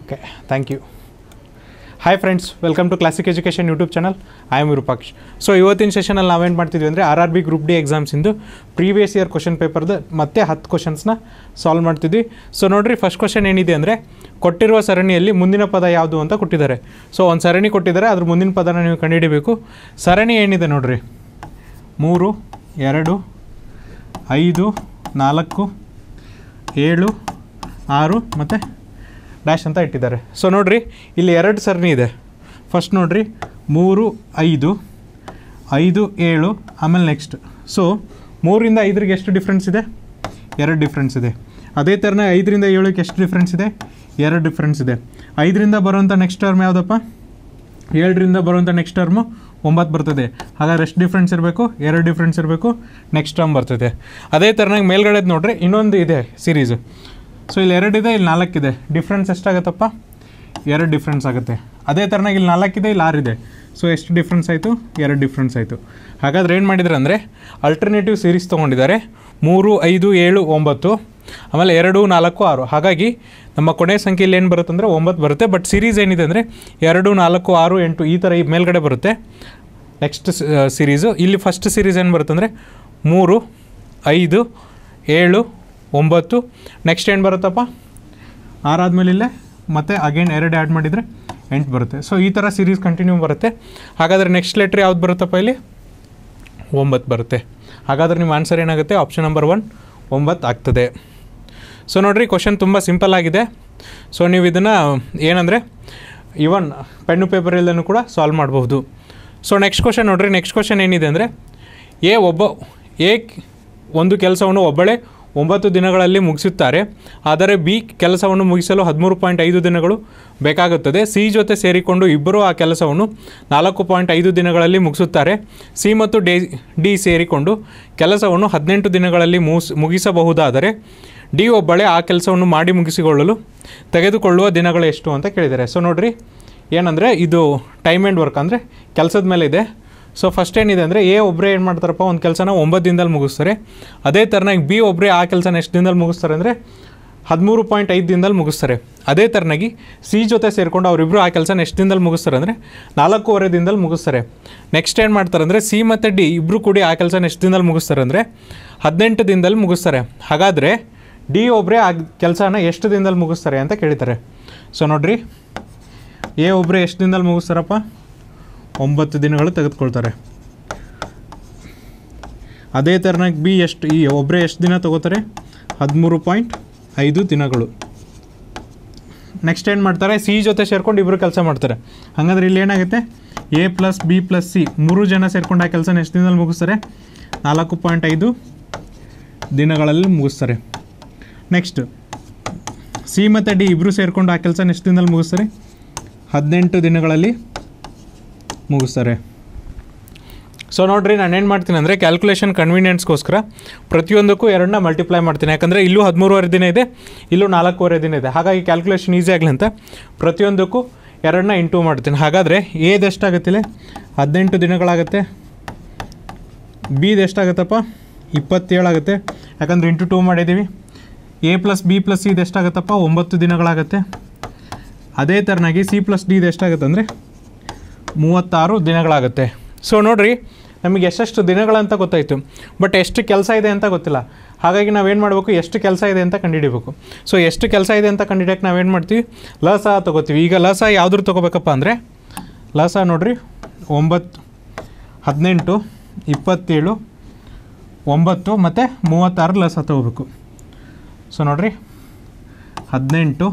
okay thank you hi friends welcome to classic education YouTube channel I am Virupaksh so ಇವತ್ತಿನ ಸೆಷನಲ್ಲಿ ನಾವೇನು ಮಾಡ್ತಿದ್ವಿ ಅಂದರೆ R R B group D ಎಕ್ಸಾಮ್ಸಿಂದು previous year question ಪೇಪರ್ದು ಮತ್ತೆ ಹತ್ತು ಕ್ವಶನ್ಸ್ನ ಸಾಲ್ವ್ ಮಾಡ್ತಿದ್ವಿ ಸೊ ನೋಡಿರಿ ಫಸ್ಟ್ ಕ್ವಶನ್ ಏನಿದೆ ಅಂದರೆ ಕೊಟ್ಟಿರುವ ಸರಣಿಯಲ್ಲಿ ಮುಂದಿನ ಪದ ಯಾವುದು ಅಂತ ಕೊಟ್ಟಿದ್ದಾರೆ ಸೊ ಒಂದು ಸರಣಿ ಕೊಟ್ಟಿದ್ದಾರೆ ಅದ್ರ ಮುಂದಿನ ಪದನ ನೀವು ಕಂಡುಹಿಡಿಬೇಕು ಸರಣಿ ಏನಿದೆ ನೋಡಿರಿ ಮೂರು ಎರಡು ಐದು ನಾಲ್ಕು ಏಳು ಆರು ಮತ್ತು ಡ್ಯಾಶ್ ಅಂತ ಇಟ್ಟಿದ್ದಾರೆ ಸೊ ನೋಡಿರಿ ಇಲ್ಲಿ ಎರಡು ಸರಣಿ ಇದೆ ಫಸ್ಟ್ ನೋಡಿರಿ ಮೂರು ಐದು ಐದು ಏಳು ಆಮೇಲೆ ನೆಕ್ಸ್ಟ್ ಸೊ ಮೂರಿಂದ ಐದರಿಗೆ ಎಷ್ಟು ಡಿಫ್ರೆನ್ಸ್ ಇದೆ ಎರಡು ಡಿಫ್ರೆನ್ಸ್ ಇದೆ ಅದೇ ಥರನೇ ಐದರಿಂದ ಏಳಕ್ಕೆ ಎಷ್ಟು ಡಿಫ್ರೆನ್ಸ್ ಇದೆ ಎರಡು ಡಿಫ್ರೆನ್ಸ್ ಇದೆ ಐದರಿಂದ ಬರುವಂಥ ನೆಕ್ಸ್ಟ್ ಟರ್ಮ್ ಯಾವುದಪ್ಪ ಏಳರಿಂದ ಬರುವಂಥ ನೆಕ್ಸ್ಟ್ ಟರ್ಮು ಒಂಬತ್ತು ಬರ್ತದೆ ಹಾಗಾದ್ರೆ ಎಷ್ಟು ಡಿಫ್ರೆನ್ಸ್ ಇರಬೇಕು ಎರಡು ಡಿಫ್ರೆನ್ಸ್ ಇರಬೇಕು ನೆಕ್ಸ್ಟ್ ಟರ್ಮ್ ಬರ್ತದೆ ಅದೇ ಥರನಾಗಿ ಮೇಲ್ಗಡೆದು ನೋಡ್ರಿ ಇನ್ನೊಂದು ಇದೆ ಸೀರೀಸು ಸೊ ಇಲ್ಲಿ ಎರಡಿದೆ ಇಲ್ಲಿ ನಾಲ್ಕಿದೆ ಡಿಫ್ರೆನ್ಸ್ ಎಷ್ಟಾಗುತ್ತಪ್ಪ ಎರಡು ಡಿಫ್ರೆನ್ಸ್ ಆಗುತ್ತೆ ಅದೇ ಥರನಾಗಿ ಇಲ್ಲಿ ನಾಲ್ಕಿದೆ ಇಲ್ಲಿ ಆರಿದೆ ಸೊ ಎಷ್ಟು ಡಿಫ್ರೆನ್ಸ್ ಆಯಿತು ಎರಡು ಡಿಫ್ರೆನ್ಸ್ ಆಯಿತು ಹಾಗಾದ್ರೆ ಏನು ಮಾಡಿದ್ರು ಅಂದರೆ ಅಲ್ಟರ್ನೇಟಿವ್ ಸೀರೀಸ್ ತೊಗೊಂಡಿದ್ದಾರೆ ಮೂರು ಐದು ಏಳು ಒಂಬತ್ತು ಆಮೇಲೆ ಎರಡು ನಾಲ್ಕು ಆರು ಹಾಗಾಗಿ ನಮ್ಮ ಕೊನೆ ಸಂಖ್ಯೆಯಲ್ಲಿ ಏನು ಬರುತ್ತೆ ಅಂದರೆ ಒಂಬತ್ತು ಬರುತ್ತೆ ಬಟ್ ಸೀರೀಸ್ ಏನಿದೆ ಅಂದರೆ ಎರಡು ನಾಲ್ಕು ಆರು ಎಂಟು ಈ ಥರ ಈ ಮೇಲ್ಗಡೆ ಬರುತ್ತೆ ನೆಕ್ಸ್ಟ್ ಸೀರೀಸು ಇಲ್ಲಿ ಫಸ್ಟ್ ಸೀರೀಸ್ ಏನು ಬರುತ್ತೆ ಅಂದರೆ ಮೂರು ಐದು ಏಳು ಒಂಬತ್ತು ನೆಕ್ಸ್ಟ್ ಏನು ಬರುತ್ತಪ್ಪ ಆರಾದ್ಮೇಲೆ ಇಲ್ಲೇ ಮತ್ತೆ ಅಗೇನ್ ಎರಡು ಆ್ಯಡ್ ಮಾಡಿದರೆ ಎಂಟು ಬರುತ್ತೆ ಸೊ ಈ ಥರ ಸೀರೀಸ್ ಕಂಟಿನ್ಯೂ ಬರುತ್ತೆ ಹಾಗಾದರೆ ನೆಕ್ಸ್ಟ್ ಲೆಟ್ರ್ ಯಾವ್ದು ಬರುತ್ತಪ್ಪ ಇಲ್ಲಿ ಒಂಬತ್ತು ಬರುತ್ತೆ ಹಾಗಾದ್ರೆ ನಿಮ್ಮ ಆನ್ಸರ್ ಏನಾಗುತ್ತೆ ಆಪ್ಷನ್ ನಂಬರ್ ಒನ್ ಒಂಬತ್ತು ಆಗ್ತದೆ ಸೊ ನೋಡಿರಿ ಕ್ವಶನ್ ತುಂಬ ಸಿಂಪಲ್ ಆಗಿದೆ ಸೊ ನೀವು ಇದನ್ನು ಏನಂದರೆ ಇವನ್ ಪೆನ್ನು ಪೇಪರ್ ಇಲ್ಲದನ್ನು ಕೂಡ ಸಾಲ್ವ್ ಮಾಡಬಹುದು ಸೊ ನೆಕ್ಸ್ಟ್ ಕ್ವಶನ್ ನೋಡಿರಿ ನೆಕ್ಸ್ಟ್ ಕ್ವಶನ್ ಏನಿದೆ ಅಂದರೆ ಎ ಒಬ್ಬ ಎ ಒಂದು ಕೆಲಸವನ್ನು ಒಬ್ಬಳೇ ಒಂಬತ್ತು ದಿನಗಳಲ್ಲಿ ಮುಗಿಸುತ್ತಾರೆ ಆದರೆ ಬಿ ಕೆಲಸವನ್ನು ಮುಗಿಸಲು ಹದಿಮೂರು ಪಾಯಿಂಟ್ ಐದು ದಿನಗಳು ಬೇಕಾಗುತ್ತದೆ ಸಿ ಜೊತೆ ಸೇರಿಕೊಂಡು ಇಬ್ಬರು ಆ ಕೆಲಸವನ್ನು ನಾಲ್ಕು ಪಾಯಿಂಟ್ ಐದು ದಿನಗಳಲ್ಲಿ ಮುಗಿಸುತ್ತಾರೆ ಸಿ ಮತ್ತು ಡೆ ಡಿ ಸೇರಿಕೊಂಡು ಕೆಲಸವನ್ನು ಹದಿನೆಂಟು ದಿನಗಳಲ್ಲಿ ಮುಗಿಸ್ ಮುಗಿಸಬಹುದಾದರೆ ಡಿ ಒಬ್ಬಳೇ ಆ ಕೆಲಸವನ್ನು ಮಾಡಿ ಮುಗಿಸಿಕೊಳ್ಳಲು ತೆಗೆದುಕೊಳ್ಳುವ ದಿನಗಳು ಎಷ್ಟು ಅಂತ ಕೇಳಿದ್ದಾರೆ ಸೊ ನೋಡಿರಿ ಏನಂದರೆ ಇದು ಟೈಮ್ ಆ್ಯಂಡ್ ವರ್ಕ್ ಅಂದರೆ ಕೆಲಸದ ಮೇಲೆ ಇದೆ ಸೊ ಫಸ್ಟ್ ಏನಿದೆ ಅಂದರೆ ಎ ಒಬ್ಬರೇ ಏನು ಮಾಡ್ತಾರಪ್ಪ ಒಂದು ಕೆಲಸನ ಒಂಬತ್ತು ದಿನದಲ್ಲಿ ಮುಗಿಸ್ತಾರೆ ಅದೇ ಥರನಾಗಿ ಬಿ ಒಬ್ಬರೇ ಆ ಕೆಲಸನ ಎಷ್ಟು ದಿನದಲ್ಲಿ ಮುಗಿಸ್ತಾರೆ ಅಂದರೆ ಹದಿಮೂರು ಪಾಯಿಂಟ್ ಐದು ದಿನದಲ್ಲಿ ಮುಗಿಸ್ತಾರೆ ಅದೇ ಥರನಾಗಿ ಸಿ ಜೊತೆ ಸೇರಿಕೊಂಡು ಅವರಿಬ್ಬರು ಆ ಕೆಲಸನ ಎಷ್ಟು ದಿನದಲ್ಲಿ ಮುಗಿಸ್ತಾರೆ ಅಂದರೆ ನಾಲ್ಕೂವರೆ ದಿನದಲ್ಲಿ ಮುಗಿಸ್ತಾರೆ ನೆಕ್ಸ್ಟ್ ಏನು ಮಾಡ್ತಾರೆ ಅಂದರೆ ಸಿ ಮತ್ತು ಡಿ ಇಬ್ಬರು ಕೂಡಿ ಆ ಕೆಲಸನ ಎಷ್ಟು ದಿನದಲ್ಲಿ ಮುಗಿಸ್ತಾರೆ ಅಂದರೆ ಹದಿನೆಂಟು ದಿನದಲ್ಲಿ ಮುಗಿಸ್ತಾರೆ ಹಾಗಾದರೆ ಡಿ ಒಬ್ಬರೇ ಆ ಕೆಲಸನ ಎಷ್ಟು ದಿನದಲ್ಲಿ ಮುಗಿಸ್ತಾರೆ ಅಂತ ಕೇಳಿದ್ದಾರೆ ಸೊ ನೋಡಿರಿ ಎ ಒಬ್ಬರೇ ಎಷ್ಟು ದಿನದಲ್ಲಿ ಮುಗಿಸ್ತಾರಪ್ಪ ಒಂಬತ್ತು ದಿನಗಳು ತೆಗೆದುಕೊಳ್ತಾರೆ ಅದೇ ಥರನಾಗಿ ಬಿ ಎಷ್ಟು ಈ ಒಬ್ಬರೇ ಎಷ್ಟು ದಿನ ತಗೋತಾರೆ ಹದಿಮೂರು ಪಾಯಿಂಟ್ ಐದು ದಿನಗಳು ನೆಕ್ಸ್ಟ್ ಏನು ಮಾಡ್ತಾರೆ ಸಿ ಜೊತೆ ಸೇರ್ಕೊಂಡು ಇಬ್ಬರು ಕೆಲಸ ಮಾಡ್ತಾರೆ ಹಾಗಾದ್ರೆ ಇಲ್ಲಿ ಏನಾಗುತ್ತೆ A plus B plus C ಮೂರು ಜನ ಸೇರ್ಕೊಂಡು ಆ ಕೆಲಸನ ಎಷ್ಟು ದಿನದಲ್ಲಿ ಮುಗಿಸ್ತಾರೆ ನಾಲ್ಕು ಪಾಯಿಂಟ್ ಐದು ದಿನಗಳಲ್ಲಿ ಮುಗಿಸ್ತಾರೆ ನೆಕ್ಸ್ಟ್ ಸಿ ಮತ್ತು ಡಿ ಇಬ್ಬರು ಸೇರಿಕೊಂಡು ಆ ಕೆಲಸನ ಎಷ್ಟು ದಿನದಲ್ಲಿ ಮುಗಿಸ್ತಾರೆ ಹದಿನೆಂಟು ದಿನಗಳಲ್ಲಿ ಮುಗಿಸ್ತಾರೆ ಸೊ ನೋಡಿರಿ ನಾನು ಏನು ಮಾಡ್ತೀನಿ ಅಂದರೆ ಕ್ಯಾಲ್ಕುಲೇಷನ್ ಕನ್ವೀನಿಯನ್ಸ್ಗೋಸ್ಕರ ಪ್ರತಿಯೊಂದಕ್ಕೂ ಎರಡನ್ನ ಮಲ್ಟಿಪ್ಲೈ ಮಾಡ್ತೀನಿ ಯಾಕಂದರೆ ಇಲ್ಲೂ ಹದಿಮೂರುವರೆ ದಿನ ಇದೆ ಇಲ್ಲೂ ನಾಲ್ಕೂವರೆ ದಿನ ಇದೆ ಹಾಗಾಗಿ ಕ್ಯಾಲ್ಕುಲೇಷನ್ ಈಸಿ ಆಗಲಿ ಅಂತ ಪ್ರತಿಯೊಂದಕ್ಕೂ ಎರಡನ್ನ ಇಂಟೂ ಮಾಡ್ತೀನಿ ಹಾಗಾದರೆ ಎದು ಎಷ್ಟಾಗುತ್ತಿಲ್ಲ ಹದಿನೆಂಟು ದಿನಗಳಾಗುತ್ತೆ ಬಿದು ಎಷ್ಟಾಗುತ್ತಪ್ಪ ಇಪ್ಪತ್ತೇಳು ಆಗುತ್ತೆ ಯಾಕಂದರೆ ಇಂಟು ಟೂ ಮಾಡಿದ್ದೀವಿ A plus B plus C ಇದು ಎಷ್ಟಾಗುತ್ತಪ್ಪ ಒಂಬತ್ತು ದಿನಗಳಾಗುತ್ತೆ ಅದೇ ಥರನಾಗಿ ಸಿ ಪ್ಲಸ್ ಡಿ ಇದು ಎಷ್ಟಾಗುತ್ತೆ ಅಂದರೆ ಮೂವತ್ತಾರು ದಿನಗಳಾಗುತ್ತೆ ಸೊ ನೋಡಿರಿ ನಮಗೆ ಎಷ್ಟೆಷ್ಟು ದಿನಗಳಂತ ಗೊತ್ತಾಯಿತು ಬಟ್ ಎಷ್ಟು ಕೆಲಸ ಇದೆ ಅಂತ ಗೊತ್ತಿಲ್ಲ ಹಾಗಾಗಿ ನಾವೇನು ಮಾಡಬೇಕು ಎಷ್ಟು ಕೆಲಸ ಇದೆ ಅಂತ ಕಂಡುಹಿಡಿಬೇಕು ಸೊ ಎಷ್ಟು ಕೆಲಸ ಇದೆ ಅಂತ ಕಂಡುಹಿಡಿಯೋಕೆ ನಾವೇನು ಮಾಡ್ತೀವಿ ಲಸ ತೊಗೋತೀವಿ ಈಗ ಲಸ ಯಾವ್ದ್ರ ತೊಗೋಬೇಕಪ್ಪ ಅಂದರೆ ಲಸ ನೋಡಿರಿ ಒಂಬತ್ತು ಹದಿನೆಂಟು ಇಪ್ಪತ್ತೇಳು ಒಂಬತ್ತು ಮತ್ತು ಮೂವತ್ತಾರು ಲಸ ತೊಗೋಬೇಕು ಸೊ ನೋಡಿರಿ ಹದಿನೆಂಟು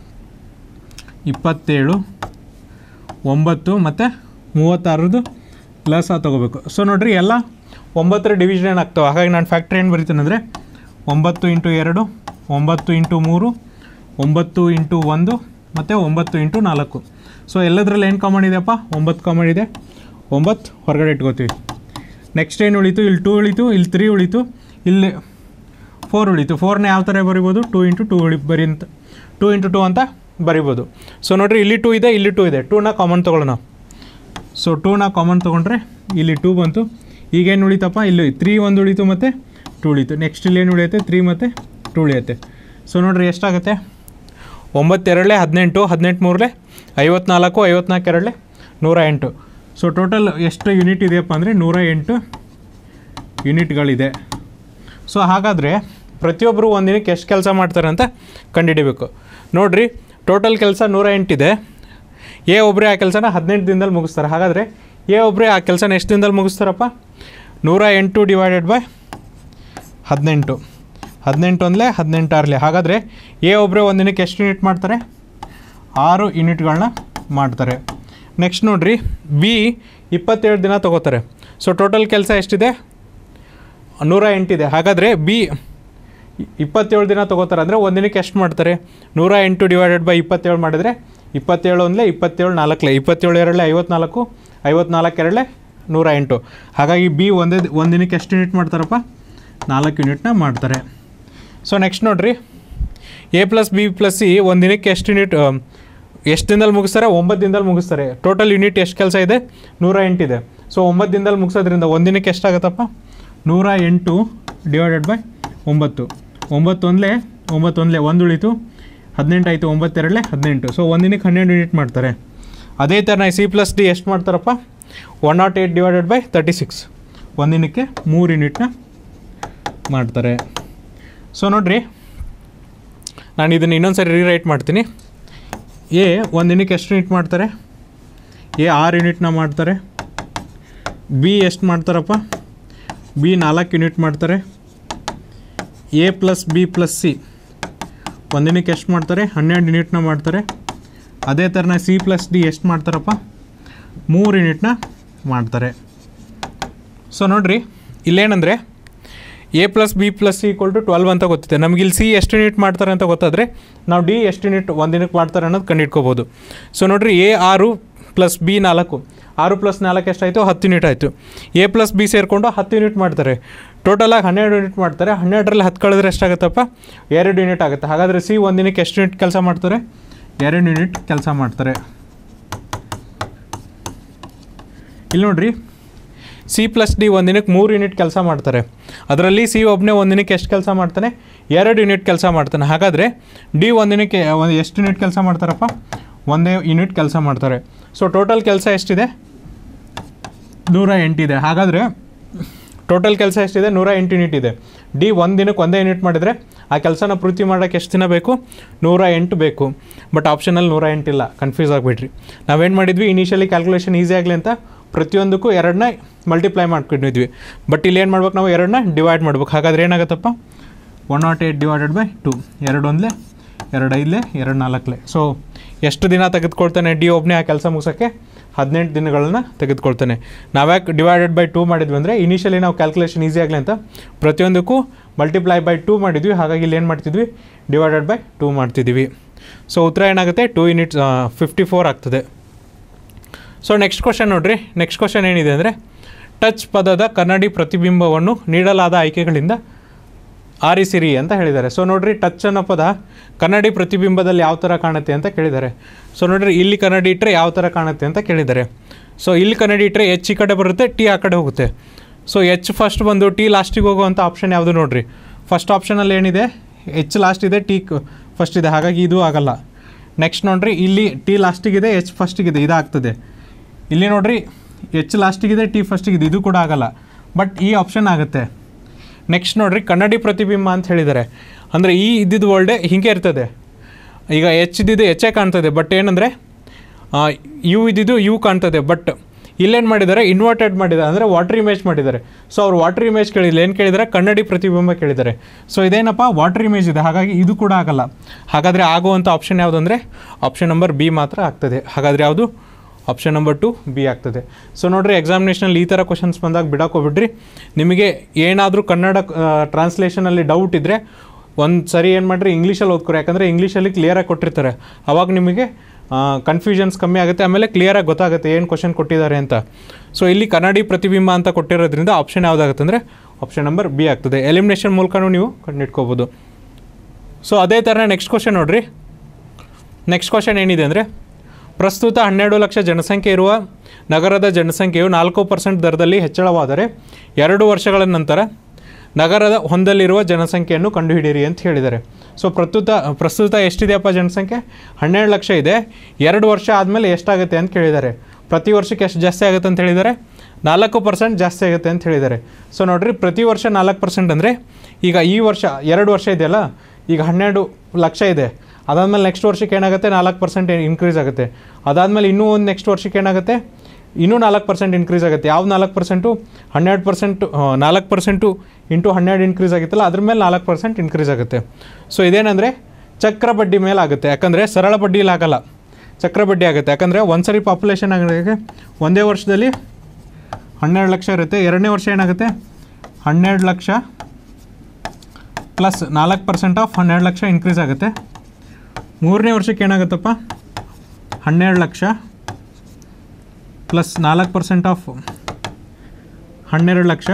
ಇಪ್ಪತ್ತೇಳು ಒಂಬತ್ತು ಮತ್ತು ಮೂವತ್ತಾರದು ಲಸ ತೊಗೋಬೇಕು ಸೊ ನೋಡಿರಿ ಎಲ್ಲ ಒಂಬತ್ತರ ಡಿವಿಷನ್ ಆಗ್ತವೆ ಹಾಗಾಗಿ ನಾನು ಫ್ಯಾಕ್ಟ್ರಿ ಏನು ಬರಿತೀನಿ ಅಂದರೆ ಒಂಬತ್ತು ಇಂಟು ಎರಡು ಒಂಬತ್ತು ಇಂಟು ಮೂರು ಒಂಬತ್ತು ಇಂಟು ಒಂದು ಮತ್ತು ಒಂಬತ್ತು ಇಂಟು ನಾಲ್ಕು ಸೊ ಎಲ್ಲದರಲ್ಲಿ ಏನು ಕಾಮನ್ ಇದೆಯಪ್ಪ ಒಂಬತ್ತು ಕಾಮನ್ ಇದೆ ಒಂಬತ್ತು ಹೊರಗಡೆ ಇಟ್ಕೋತೀವಿ ನೆಕ್ಸ್ಟ್ ಏನು ಉಳಿತು ಇಲ್ಲಿ ಟೂ ಉಳಿತು ಇಲ್ಲಿ ತ್ರೀ ಉಳಿತು ಇಲ್ಲಿ ಫೋರ್ ಉಳಿತು ಫೋರ್ನ ಯಾವ ಥರ ಬರಿಬೋದು ಟೂ ಇಂಟು ಟೂ ಉಳಿ ಬರಿ ಅಂತ ಟೂ ಇಂಟು ಟೂ ಅಂತ ಬರಿಬೋದು ಸೊ ನೋಡಿರಿ ಇಲ್ಲಿ ಟೂ ಇದೆ ಇಲ್ಲಿ ಟೂ ಇದೆ ಟೂನ ಕಾಮನ್ ತೊಗೊಳ್ಳೋಣ ಸೊ ಟೂನ ಕಾಮನ್ ತೊಗೊಂಡ್ರೆ ಇಲ್ಲಿ ಟೂ ಬಂತು ಈಗೇನು ಉಳಿತಪ್ಪ ಇಲ್ಲಿ ತ್ರೀ ಒಂದು ಉಳಿತು ಮತ್ತು ಟೂ ಉಳಿತು ನೆಕ್ಸ್ಟ್ ಇಲ್ಲಿ ಏನು ಉಳಿಯುತ್ತೆ ತ್ರೀ ಮತ್ತು ಟೂ ಉಳಿಯುತ್ತೆ ಸೊ ನೋಡಿರಿ ಎಷ್ಟಾಗುತ್ತೆ ಒಂಬತ್ತೆರಡಲೆ ಹದಿನೆಂಟು ಹದಿನೆಂಟು ಮೂರಲೆ ಐವತ್ನಾಲ್ಕು ಐವತ್ನಾಲ್ಕು ಎರಡಲೆ ನೂರ ಎಂಟು ಸೊ ಟೋಟಲ್ ಎಷ್ಟು ಯೂನಿಟ್ ಇದೆಯಪ್ಪ ಅಂದರೆ ನೂರ ಎಂಟು ಯೂನಿಟ್ಗಳಿದೆ ಸೊ ಹಾಗಾದರೆ ಪ್ರತಿಯೊಬ್ಬರು ಒಂದು ದಿನಕ್ಕೆ ಎಷ್ಟು ಕೆಲಸ ಮಾಡ್ತಾರೆ ಅಂತ ಕಂಡುಹಿಡಿಬೇಕು ನೋಡಿರಿ ಟೋಟಲ್ ಕೆಲಸ ನೂರ ಎಂಟಿದೆ ಎ ಒಬ್ಬರೇ ಆ ಕೆಲಸನ ಹದಿನೆಂಟು ದಿನದಲ್ಲಿ ಮುಗಿಸ್ತಾರೆ ಹಾಗಾದರೆ ಎ ಒಬ್ಬರೇ ಆ ಕೆಲಸನ ಎಷ್ಟು ದಿನದಲ್ಲಿ ಮುಗಿಸ್ತಾರಪ್ಪ ನೂರ ಎಂಟು ಡಿವೈಡೆಡ್ ಬೈ ಹದಿನೆಂಟು ಹದಿನೆಂಟು ಅಂದಲೇ ಹದಿನೆಂಟು ಆರಲಿ ಹಾಗಾದರೆ ಎ ಒಬ್ಬರೇ ಒಂದು ದಿನಕ್ಕೆ ಎಷ್ಟು ಯೂನಿಟ್ ಮಾಡ್ತಾರೆ ಆರು ಯೂನಿಟ್ಗಳನ್ನ ಮಾಡ್ತಾರೆ ನೆಕ್ಸ್ಟ್ ನೋಡಿರಿ ಬಿ ಇಪ್ಪತ್ತೇಳು ದಿನ ತೊಗೋತಾರೆ ಸೊ ಟೋಟಲ್ ಕೆಲಸ ಎಷ್ಟಿದೆ ನೂರ ಎಂಟಿದೆ ಹಾಗಾದರೆ ಬಿ ಇಪ್ಪತ್ತೇಳು ದಿನ ತೊಗೋತಾರೆ ಅಂದರೆ ಒಂದು ದಿನಕ್ಕೆ ಎಷ್ಟು ಮಾಡ್ತಾರೆ ನೂರ ಎಂಟು ಡಿವೈಡೆಡ್ ಬೈ ಇಪ್ಪತ್ತೇಳು ಮಾಡಿದರೆ ಇಪ್ಪತ್ತೇಳು ಒಂದಲೇ ಇಪ್ಪತ್ತೇಳು ನಾಲ್ಕಲೆ ಇಪ್ಪತ್ತೇಳು ಎರಡಲೆ ಐವತ್ನಾಲ್ಕು ಐವತ್ನಾಲ್ಕು ಎರಡಲೆ ನೂರ ಎಂಟು ಹಾಗಾಗಿ ಬಿ ಒಂದೇ ಒಂದು ದಿನಕ್ಕೆ ಎಷ್ಟು ಯೂನಿಟ್ ಮಾಡ್ತಾರಪ್ಪ ನಾಲ್ಕು ಯೂನಿಟ್ನ ಮಾಡ್ತಾರೆ ಸೊ ನೆಕ್ಸ್ಟ್ ನೋಡಿರಿ A plus B plus C ಒಂದು ದಿನಕ್ಕೆ ಎಷ್ಟು ಯೂನಿಟ್ ಎಷ್ಟು ದಿನದಲ್ಲಿ ಮುಗಿಸ್ತಾರೆ ಒಂಬತ್ತು ದಿನದಲ್ಲಿ ಮುಗಿಸ್ತಾರೆ ಟೋಟಲ್ ಯೂನಿಟ್ ಎಷ್ಟು ಕೆಲಸ ಇದೆ ನೂರ ಎಂಟಿದೆ ಸೊ ಒಂಬತ್ತು ದಿನದಲ್ಲಿ ಮುಗಿಸೋದ್ರಿಂದ ಒಂದು ದಿನಕ್ಕೆ ಎಷ್ಟಾಗುತ್ತಪ್ಪ ನೂರ ಎಂಟು ಡಿವೈಡೆಡ್ ಬೈ ಒಂಬತ್ತು ಒಂಬತ್ತು ಒಂದಲೇ ಒಂಬತ್ತು ಒಂದಲೇ ಒಂದು ಉಳಿತು ಹದಿನೆಂಟು ಆಯಿತು ಒಂಬತ್ತೆರಡಲೆ ಹದಿನೆಂಟು ಸೊ ಒಂದು ದಿನಕ್ಕೆ ಹನ್ನೆರಡು ಯೂನಿಟ್ ಮಾಡ್ತಾರೆ ಅದೇ ಥರ ಸಿ ಪ್ಲಸ್ ಡಿ ಎಷ್ಟು ಮಾಡ್ತಾರಪ್ಪ one nought eight divided by thirty six ಒಂದು ದಿನಕ್ಕೆ ಮೂರು ಯೂನಿಟ್ನ ಮಾಡ್ತಾರೆ ಸೊ ನೋಡಿರಿ ನಾನು ಇದನ್ನು ಇನ್ನೊಂದು ಸರಿ ರೀರೈಟ್ ಮಾಡ್ತೀನಿ ಎ ಒಂದು ದಿನಕ್ಕೆ ಎಷ್ಟು ಯೂನಿಟ್ ಮಾಡ್ತಾರೆ ಎ ಆರು ಯೂನಿಟ್ನ ಮಾಡ್ತಾರೆ ಬಿ ಎಷ್ಟು ಮಾಡ್ತಾರಪ್ಪ ಬಿ ನಾಲ್ಕು ಯೂನಿಟ್ ಮಾಡ್ತಾರೆ A plus B plus C ಒಂದು ದಿನಕ್ಕೆ ಎಷ್ಟು ಮಾಡ್ತಾರೆ ಹನ್ನೆರಡು ಯೂನಿಟ್ನ ಮಾಡ್ತಾರೆ ಅದೇ ಥರನ ಸಿ ಪ್ಲಸ್ ಡಿ ಎಷ್ಟು ಮಾಡ್ತಾರಪ್ಪ ಮೂರು ಯೂನಿಟ್ನ ಮಾಡ್ತಾರೆ ಸೊ ನೋಡಿರಿ ಇಲ್ಲೇನಂದರೆ A plus B plus C equal to twelve ಅಂತ ಗೊತ್ತಿದೆ ನಮ್ಗೆ ಇಲ್ಲಿ ಸಿ ಎಷ್ಟು ಯೂನಿಟ್ ಮಾಡ್ತಾರೆ ಅಂತ ಗೊತ್ತಾದರೆ ನಾವು ಡಿ ಎಷ್ಟು ಯೂನಿಟ್ ಒಂದು ದಿನಕ್ಕೆ ಮಾಡ್ತಾರೆ ಅನ್ನೋದು ಕಂಡಿಡ್ಕೋಬೋದು ಸೊ ನೋಡಿರಿ ಎ ಆರು ಪ್ಲಸ್ ಬಿ ನಾಲ್ಕು ಆರು ಪ್ಲಸ್ ನಾಲ್ಕು ಎಷ್ಟಾಯಿತು ಹತ್ತು ಯೂನಿಟ್ ಆಯಿತು ಎ ಪ್ಲಸ್ ಬಿ ಸೇರಿಕೊಂಡು ಹತ್ತು ಯೂನಿಟ್ ಮಾಡ್ತಾರೆ ಟೋಟಲಾಗಿ ಹನ್ನೆರಡು ಯೂನಿಟ್ ಮಾಡ್ತಾರೆ ಹನ್ನೆರಡರಲ್ಲಿ ಹತ್ತು ಕಳೆದ್ರೆ ಎಷ್ಟಾಗುತ್ತಪ್ಪ ಎರಡು ಯೂನಿಟ್ ಆಗುತ್ತೆ ಹಾಗಾದರೆ ಸಿ ಒಂದು ದಿನಕ್ಕೆ ಎಷ್ಟು ಯೂನಿಟ್ ಕೆಲಸ ಮಾಡ್ತಾರೆ ಎರಡು ಯೂನಿಟ್ ಕೆಲಸ ಮಾಡ್ತಾರೆ ಇಲ್ಲಿ ನೋಡ್ರಿ ಸಿ ಪ್ಲಸ್ ಡಿ ಒಂದು ದಿನಕ್ಕೆ ಮೂರು ಯೂನಿಟ್ ಕೆಲಸ ಮಾಡ್ತಾರೆ ಅದರಲ್ಲಿ ಸಿ ಒಬ್ಬನೇ ಒಂದು ದಿನಕ್ಕೆ ಎಷ್ಟು ಕೆಲಸ ಮಾಡ್ತಾನೆ ಎರಡು ಯೂನಿಟ್ ಕೆಲಸ ಮಾಡ್ತಾನೆ ಹಾಗಾದರೆ ಡಿ ಒಂದು ದಿನಕ್ಕೆ ಒಂದು ಎಷ್ಟು ಯೂನಿಟ್ ಕೆಲಸ ಮಾಡ್ತಾರಪ್ಪ ಒಂದೇ ಯೂನಿಟ್ ಕೆಲಸ ಮಾಡ್ತಾರೆ ಸೊ ಟೋಟಲ್ ಕೆಲಸ ಎಷ್ಟಿದೆ ನೂರ ಎಂಟಿದೆ ಹಾಗಾದರೆ ಟೋಟಲ್ ಕೆಲಸ ಎಷ್ಟಿದೆ ನೂರ ಎಂಟು ಯೂನಿಟ್ ಇದೆ ಡಿ ಒಂದು ದಿನಕ್ಕೆ ಒಂದೇ ಯೂನಿಟ್ ಮಾಡಿದರೆ ಆ ಕೆಲಸನ ಪೂರ್ತಿ ಮಾಡೋಕ್ಕೆ ಎಷ್ಟು ದಿನ ಬೇಕು ನೂರ ಎಂಟು ಬೇಕು ಬಟ್ ಆಪ್ಷನಲ್ಲಿ ನೂರ ಎಂಟಿಲ್ಲ ಕನ್ಫ್ಯೂಸ್ ಆಗಿಬಿಟ್ರಿ ನಾವೇನು ಮಾಡಿದ್ವಿ ಇನಿಷಿಯಲಿ ಕ್ಯಾಲ್ಕುಲೇಷನ್ ಈಸಿ ಆಗಲಿ ಅಂತ ಪ್ರತಿಯೊಂದಕ್ಕೂ ಎರಡನ್ನ ಮಲ್ಟಿಪ್ಲೈ ಮಾಡ್ಕೊಂಡಿದ್ವಿ ಬಟ್ ಇಲ್ಲಿ ಏನು ಮಾಡ್ಬೇಕು ನಾವು ಎರಡನ್ನ ಡಿವೈಡ್ ಮಾಡ್ಬೇಕು ಹಾಗಾದ್ರೆ ಏನಾಗುತ್ತಪ್ಪ one nought eight divided by two ಎರಡು ಒಂದಲೇ ಎರಡು ಐದಲೇ ಎರಡು ನಾಲ್ಕಲೆ ಸೊ ಎಷ್ಟು ದಿನ ತೆಗೆದುಕೊಳ್ತಾನೆ ಡಿ ಒಬ್ಬನೇ ಆ ಕೆಲಸ ಮುಗಿಸೋಕ್ಕೆ ಹದಿನೆಂಟು ದಿನಗಳನ್ನ ತೆಗೆದುಕೊಳ್ತಾನೆ ನಾವ್ಯಾಕೆ ಡಿವೈಡೆಡ್ ಬೈ ಟೂ ಮಾಡಿದ್ವಿ ಅಂದರೆ ಇನಿಷಿಯಲಿ ನಾವು ಕ್ಯಾಲ್ಕುಲೇಷನ್ ಈಸಿ ಆಗಲಿ ಅಂತ ಪ್ರತಿಯೊಂದಕ್ಕೂ ಮಲ್ಟಿಪ್ಲೈ ಬೈ ಟೂ ಮಾಡಿದ್ವಿ ಹಾಗಾಗಿ ಇಲ್ಲಿ ಏನು ಮಾಡ್ತಿದ್ವಿ ಡಿವೈಡೆಡ್ ಬೈ ಟೂ ಮಾಡ್ತಿದ್ದೀವಿ ಸೊ ಉತ್ತರ ಏನಾಗುತ್ತೆ ಟೂ ಯೂನಿಟ್ಸ್ ಫಿಫ್ಟಿ ಫೋರ್ ಆಗ್ತದೆ ಸೊ ನೆಕ್ಸ್ಟ್ ಕ್ವಶನ್ ನೋಡ್ರಿ ನೆಕ್ಸ್ಟ್ ಕ್ವಶನ್ ಏನಿದೆ ಅಂದರೆ ಟಚ್ ಪದದ ಕನ್ನಡಿ ಪ್ರತಿಬಿಂಬವನ್ನು ನೀಡಲಾದ ಆಯ್ಕೆಗಳಿಂದ ಆರಿಸಿರಿ ಅಂತ ಹೇಳಿದ್ದಾರೆ ಸೊ ನೋಡ್ರಿ ಟಚ್ ಅನ್ನೋ ಪದ ಕನ್ನಡಿ ಪ್ರತಿಬಿಂಬದಲ್ಲಿ ಯಾವ ಥರ ಕಾಣುತ್ತೆ ಅಂತ ಕೇಳಿದ್ದಾರೆ ಸೊ ನೋಡ್ರಿ ಇಲ್ಲಿ ಕನ್ನಡಿ ಇಟ್ಟರೆ ಯಾವ ಥರ ಕಾಣುತ್ತೆ ಅಂತ ಕೇಳಿದ್ದಾರೆ ಸೊ ಇಲ್ಲಿ ಕನ್ನಡಿ ಇಟ್ಟರೆ ಎಚ್ ಈ ಕಡೆ ಬರುತ್ತೆ ಟಿ ಆ ಕಡೆ ಹೋಗುತ್ತೆ ಸೊ ಎಚ್ ಫಸ್ಟ್ ಬಂದು ಟಿ ಲಾಸ್ಟಿಗೆ ಹೋಗುವಂಥ ಆಪ್ಷನ್ ಯಾವುದು ನೋಡ್ರಿ ಫಸ್ಟ್ ಆಪ್ಷನಲ್ಲಿ ಏನಿದೆ ಎಚ್ ಲಾಸ್ಟ್ ಇದೆ ಟಿ ಫಸ್ಟ್ ಇದೆ ಹಾಗಾಗಿ ಇದು ಆಗಲ್ಲ ನೆಕ್ಸ್ಟ್ ನೋಡ್ರಿ ಇಲ್ಲಿ ಟಿ ಲಾಸ್ಟಿಗಿದೆ ಎಚ್ ಫಸ್ಟಿಗಿದೆ ಇದಾಗ್ತದೆ ಇಲ್ಲಿ ನೋಡ್ರಿ ಎಚ್ ಲಾಸ್ಟಿಗಿದೆ ಟಿ ಫಸ್ಟಿಗಿದೆ ಇದು ಕೂಡ ಆಗಲ್ಲ ಬಟ್ ಈ ಆಪ್ಷನ್ ಆಗುತ್ತೆ ನೆಕ್ಸ್ಟ್ ನೋಡ್ರಿ ಕನ್ನಡಿ ಪ್ರತಿಬಿಂಬ ಅಂತ ಹೇಳಿದ್ದಾರೆ ಅಂದರೆ ಈ ಇದ್ದಿದ್ದು ವರ್ಲ್ಡೆ ಹೀಗೆ ಇರ್ತದೆ ಈಗ ಎಚ್ ಇದ್ದಿದ್ದು ಎಚ್ಚೇ ಕಾಣ್ತದೆ ಬಟ್ ಏನಂದರೆ ಯು ಇದ್ದಿದ್ದು ಯು ಕಾಣ್ತದೆ ಬಟ್ ಇಲ್ಲೇನು ಮಾಡಿದ್ದಾರೆ ಇನ್ವರ್ಟೆಡ್ ಮಾಡಿದ್ದಾರೆ ಅಂದರೆ ವಾಟರ್ ಇಮೇಜ್ ಮಾಡಿದ್ದಾರೆ ಸೊ ಅವ್ರು ವಾಟರ್ ಇಮೇಜ್ ಕೇಳಿಲ್ಲ ಏನು ಕೇಳಿದ್ದಾರೆ ಕನ್ನಡಿ ಪ್ರತಿಬಿಂಬ ಕೇಳಿದ್ದಾರೆ ಸೊ ಇದೇನಪ್ಪ ವಾಟರ್ ಇಮೇಜ್ ಇದೆ ಹಾಗಾಗಿ ಇದು ಕೂಡ ಆಗಲ್ಲ ಹಾಗಾದರೆ ಆಗುವಂಥ ಆಪ್ಷನ್ ಯಾವುದು ಅಂದರೆ ಆಪ್ಷನ್ ನಂಬರ್ ಬಿ ಮಾತ್ರ ಆಗ್ತದೆ ಹಾಗಾದರೆ ಯಾವುದು ಆಪ್ಷನ್ ನಂಬರ್ ಟು ಬಿ ಆಗ್ತದೆ ಸೊ ನೋಡಿರಿ ಎಕ್ಸಾಮಿನೇಷನಲ್ಲಿ ಈ ಥರ ಕ್ವಶನ್ಸ್ ಬಂದಾಗ ಬಿಡೋಕೋಬಿಡ್ರಿ ನಿಮಗೆ ಏನಾದರೂ ಕನ್ನಡ ಟ್ರಾನ್ಸ್ಲೇಷನಲ್ಲಿ ಡೌಟ್ ಇದ್ದರೆ ಒಂದು ಸರಿ ಏನು ಮಾಡಿರಿ ಇಂಗ್ಲೀಷಲ್ಲಿ ಓದ್ಕೊರಿ ಯಾಕಂದರೆ ಇಂಗ್ಲೀಷಲ್ಲಿ ಕ್ಲಿಯರಾಗಿ ಕೊಟ್ಟಿರ್ತಾರೆ ಅವಾಗ ನಿಮಗೆ ಕನ್ಫ್ಯೂಷನ್ಸ್ ಕಮ್ಮಿ ಆಗುತ್ತೆ ಆಮೇಲೆ ಕ್ಲಿಯರಾಗಿ ಗೊತ್ತಾಗುತ್ತೆ ಏನು ಕ್ವಶನ್ ಕೊಟ್ಟಿದ್ದಾರೆ ಅಂತ ಸೊ ಇಲ್ಲಿ ಕನ್ನಡಿ ಪ್ರತಿಬಿಂಬ ಅಂತ ಕೊಟ್ಟಿರೋದ್ರಿಂದ ಆಪ್ಷನ್ ಯಾವುದಾಗುತ್ತೆ ಅಂದರೆ ಆಪ್ಷನ್ ನಂಬರ್ ಬಿ ಆಗ್ತದೆ ಎಲಿಮಿನೇಷನ್ ಮೂಲಕನೂ ನೀವು ಕಂಡಿಟ್ಕೋಬೋದು ಸೊ ಅದೇ ಥರ ನೆಕ್ಸ್ಟ್ ಕ್ವಶನ್ ನೋಡಿರಿ ನೆಕ್ಸ್ಟ್ ಕ್ವಶನ್ ಏನಿದೆ ಅಂದರೆ ಪ್ರಸ್ತುತ ಹನ್ನೆರಡು ಲಕ್ಷ ಜನಸಂಖ್ಯೆ ಇರುವ ನಗರದ ಜನಸಂಖ್ಯೆಯು ನಾಲ್ಕು ಪರ್ಸೆಂಟ್ ದರದಲ್ಲಿ ಹೆಚ್ಚಳವಾದರೆ ಎರಡು ವರ್ಷಗಳ ನಂತರ ನಗರದ ಹೊಂದಲಿರುವ ಜನಸಂಖ್ಯೆಯನ್ನು ಕಂಡುಹಿಡಿಯಿರಿ ಅಂತ ಹೇಳಿದ್ದಾರೆ ಸೊ ಪ್ರಸ್ತುತ ಪ್ರಸ್ತುತ ಎಷ್ಟಿದೆಯಪ್ಪ ಜನಸಂಖ್ಯೆ ಹನ್ನೆರಡು ಲಕ್ಷ ಇದೆ ಎರಡು ವರ್ಷ ಆದಮೇಲೆ ಎಷ್ಟಾಗುತ್ತೆ ಅಂತ ಕೇಳಿದ್ದಾರೆ ಪ್ರತಿ ವರ್ಷಕ್ಕೆ ಎಷ್ಟು ಜಾಸ್ತಿ ಆಗುತ್ತೆ ಅಂತ ಹೇಳಿದ್ದಾರೆ ನಾಲ್ಕು ಪರ್ಸೆಂಟ್ ಜಾಸ್ತಿ ಆಗುತ್ತೆ ಅಂತ ಹೇಳಿದ್ದಾರೆ ಸೊ ನೋಡಿರಿ ಪ್ರತಿ ವರ್ಷ ನಾಲ್ಕು ಪರ್ಸೆಂಟ್ ಅಂದರೆ ಈಗ ಈ ವರ್ಷ ಎರಡು ವರ್ಷ ಇದೆಯಲ್ಲ ಈಗ ಹನ್ನೆರಡು ಲಕ್ಷ ಇದೆ ಅದಾದಮೇಲೆ ನೆಕ್ಸ್ಟ್ ವರ್ಷಕ್ಕೆ ಏನಾಗುತ್ತೆ ನಾಲ್ಕು ಪರ್ಸೆಂಟ್ ಇನ್ಕ್ರೀಸ್ ಆಗುತ್ತೆ ಅದಾದಮೇಲೆ ಇನ್ನೂ ಒಂದು ನೆಕ್ಸ್ಟ್ ವರ್ಷಕ್ಕೆ ಏನಾಗುತ್ತೆ ಇನ್ನೂ ನಾಲ್ಕು ಪರ್ಸೆಂಟ್ ಇನ್ಕ್ರೀಸ್ ಆಗುತ್ತೆ ಯಾವ ನಾಲ್ಕು ಪರ್ಸೆಂಟು ಹನ್ನೆರಡು ಪರ್ಸೆಂಟು ನಾಲ್ಕು ಪರ್ಸೆಂಟು ಇಂಟು ಹನ್ನೆರಡು ಇನ್ಕ್ರೀಸ್ ಆಗಿತ್ತಲ್ಲ ಅದ್ರ ಮೇಲೆ ನಾಲ್ಕು ಪರ್ಸೆಂಟ್ ಇನ್ಕ್ರೀಸ್ ಆಗುತ್ತೆ ಸೊ ಇದೇನೆಂದರೆ ಚಕ್ರ ಬಡ್ಡಿ ಮೇಲೆ ಆಗುತ್ತೆ ಯಾಕಂದರೆ ಸರಳ ಬಡ್ಡಿಲಿ ಆಗಲ್ಲ ಚಕ್ರ ಬಡ್ಡಿ ಆಗುತ್ತೆ ಯಾಕಂದರೆ ಒಂದು ಸರಿ ಪಾಪ್ಯುಲೇಷನ್ ಆಗೋದಕ್ಕೆ ಒಂದೇ ವರ್ಷದಲ್ಲಿ ಹನ್ನೆರಡು ಲಕ್ಷ ಇರುತ್ತೆ ಎರಡನೇ ವರ್ಷ ಏನಾಗುತ್ತೆ ಹನ್ನೆರಡು ಲಕ್ಷ ಪ್ಲಸ್ ನಾಲ್ಕು ಪರ್ಸೆಂಟ್ ಆಫ್ ಹನ್ನೆರಡು ಲಕ್ಷ ಇನ್ಕ್ರೀಸ್ ಆಗುತ್ತೆ ಮೂರನೇ ವರ್ಷಕ್ಕೆ ಏನಾಗುತ್ತಪ್ಪ ಹನ್ನೆರಡು ಲಕ್ಷ ಪ್ಲಸ್ ನಾಲ್ಕು ಪರ್ಸೆಂಟ್ ಆಫ್ ಹನ್ನೆರಡು ಲಕ್ಷ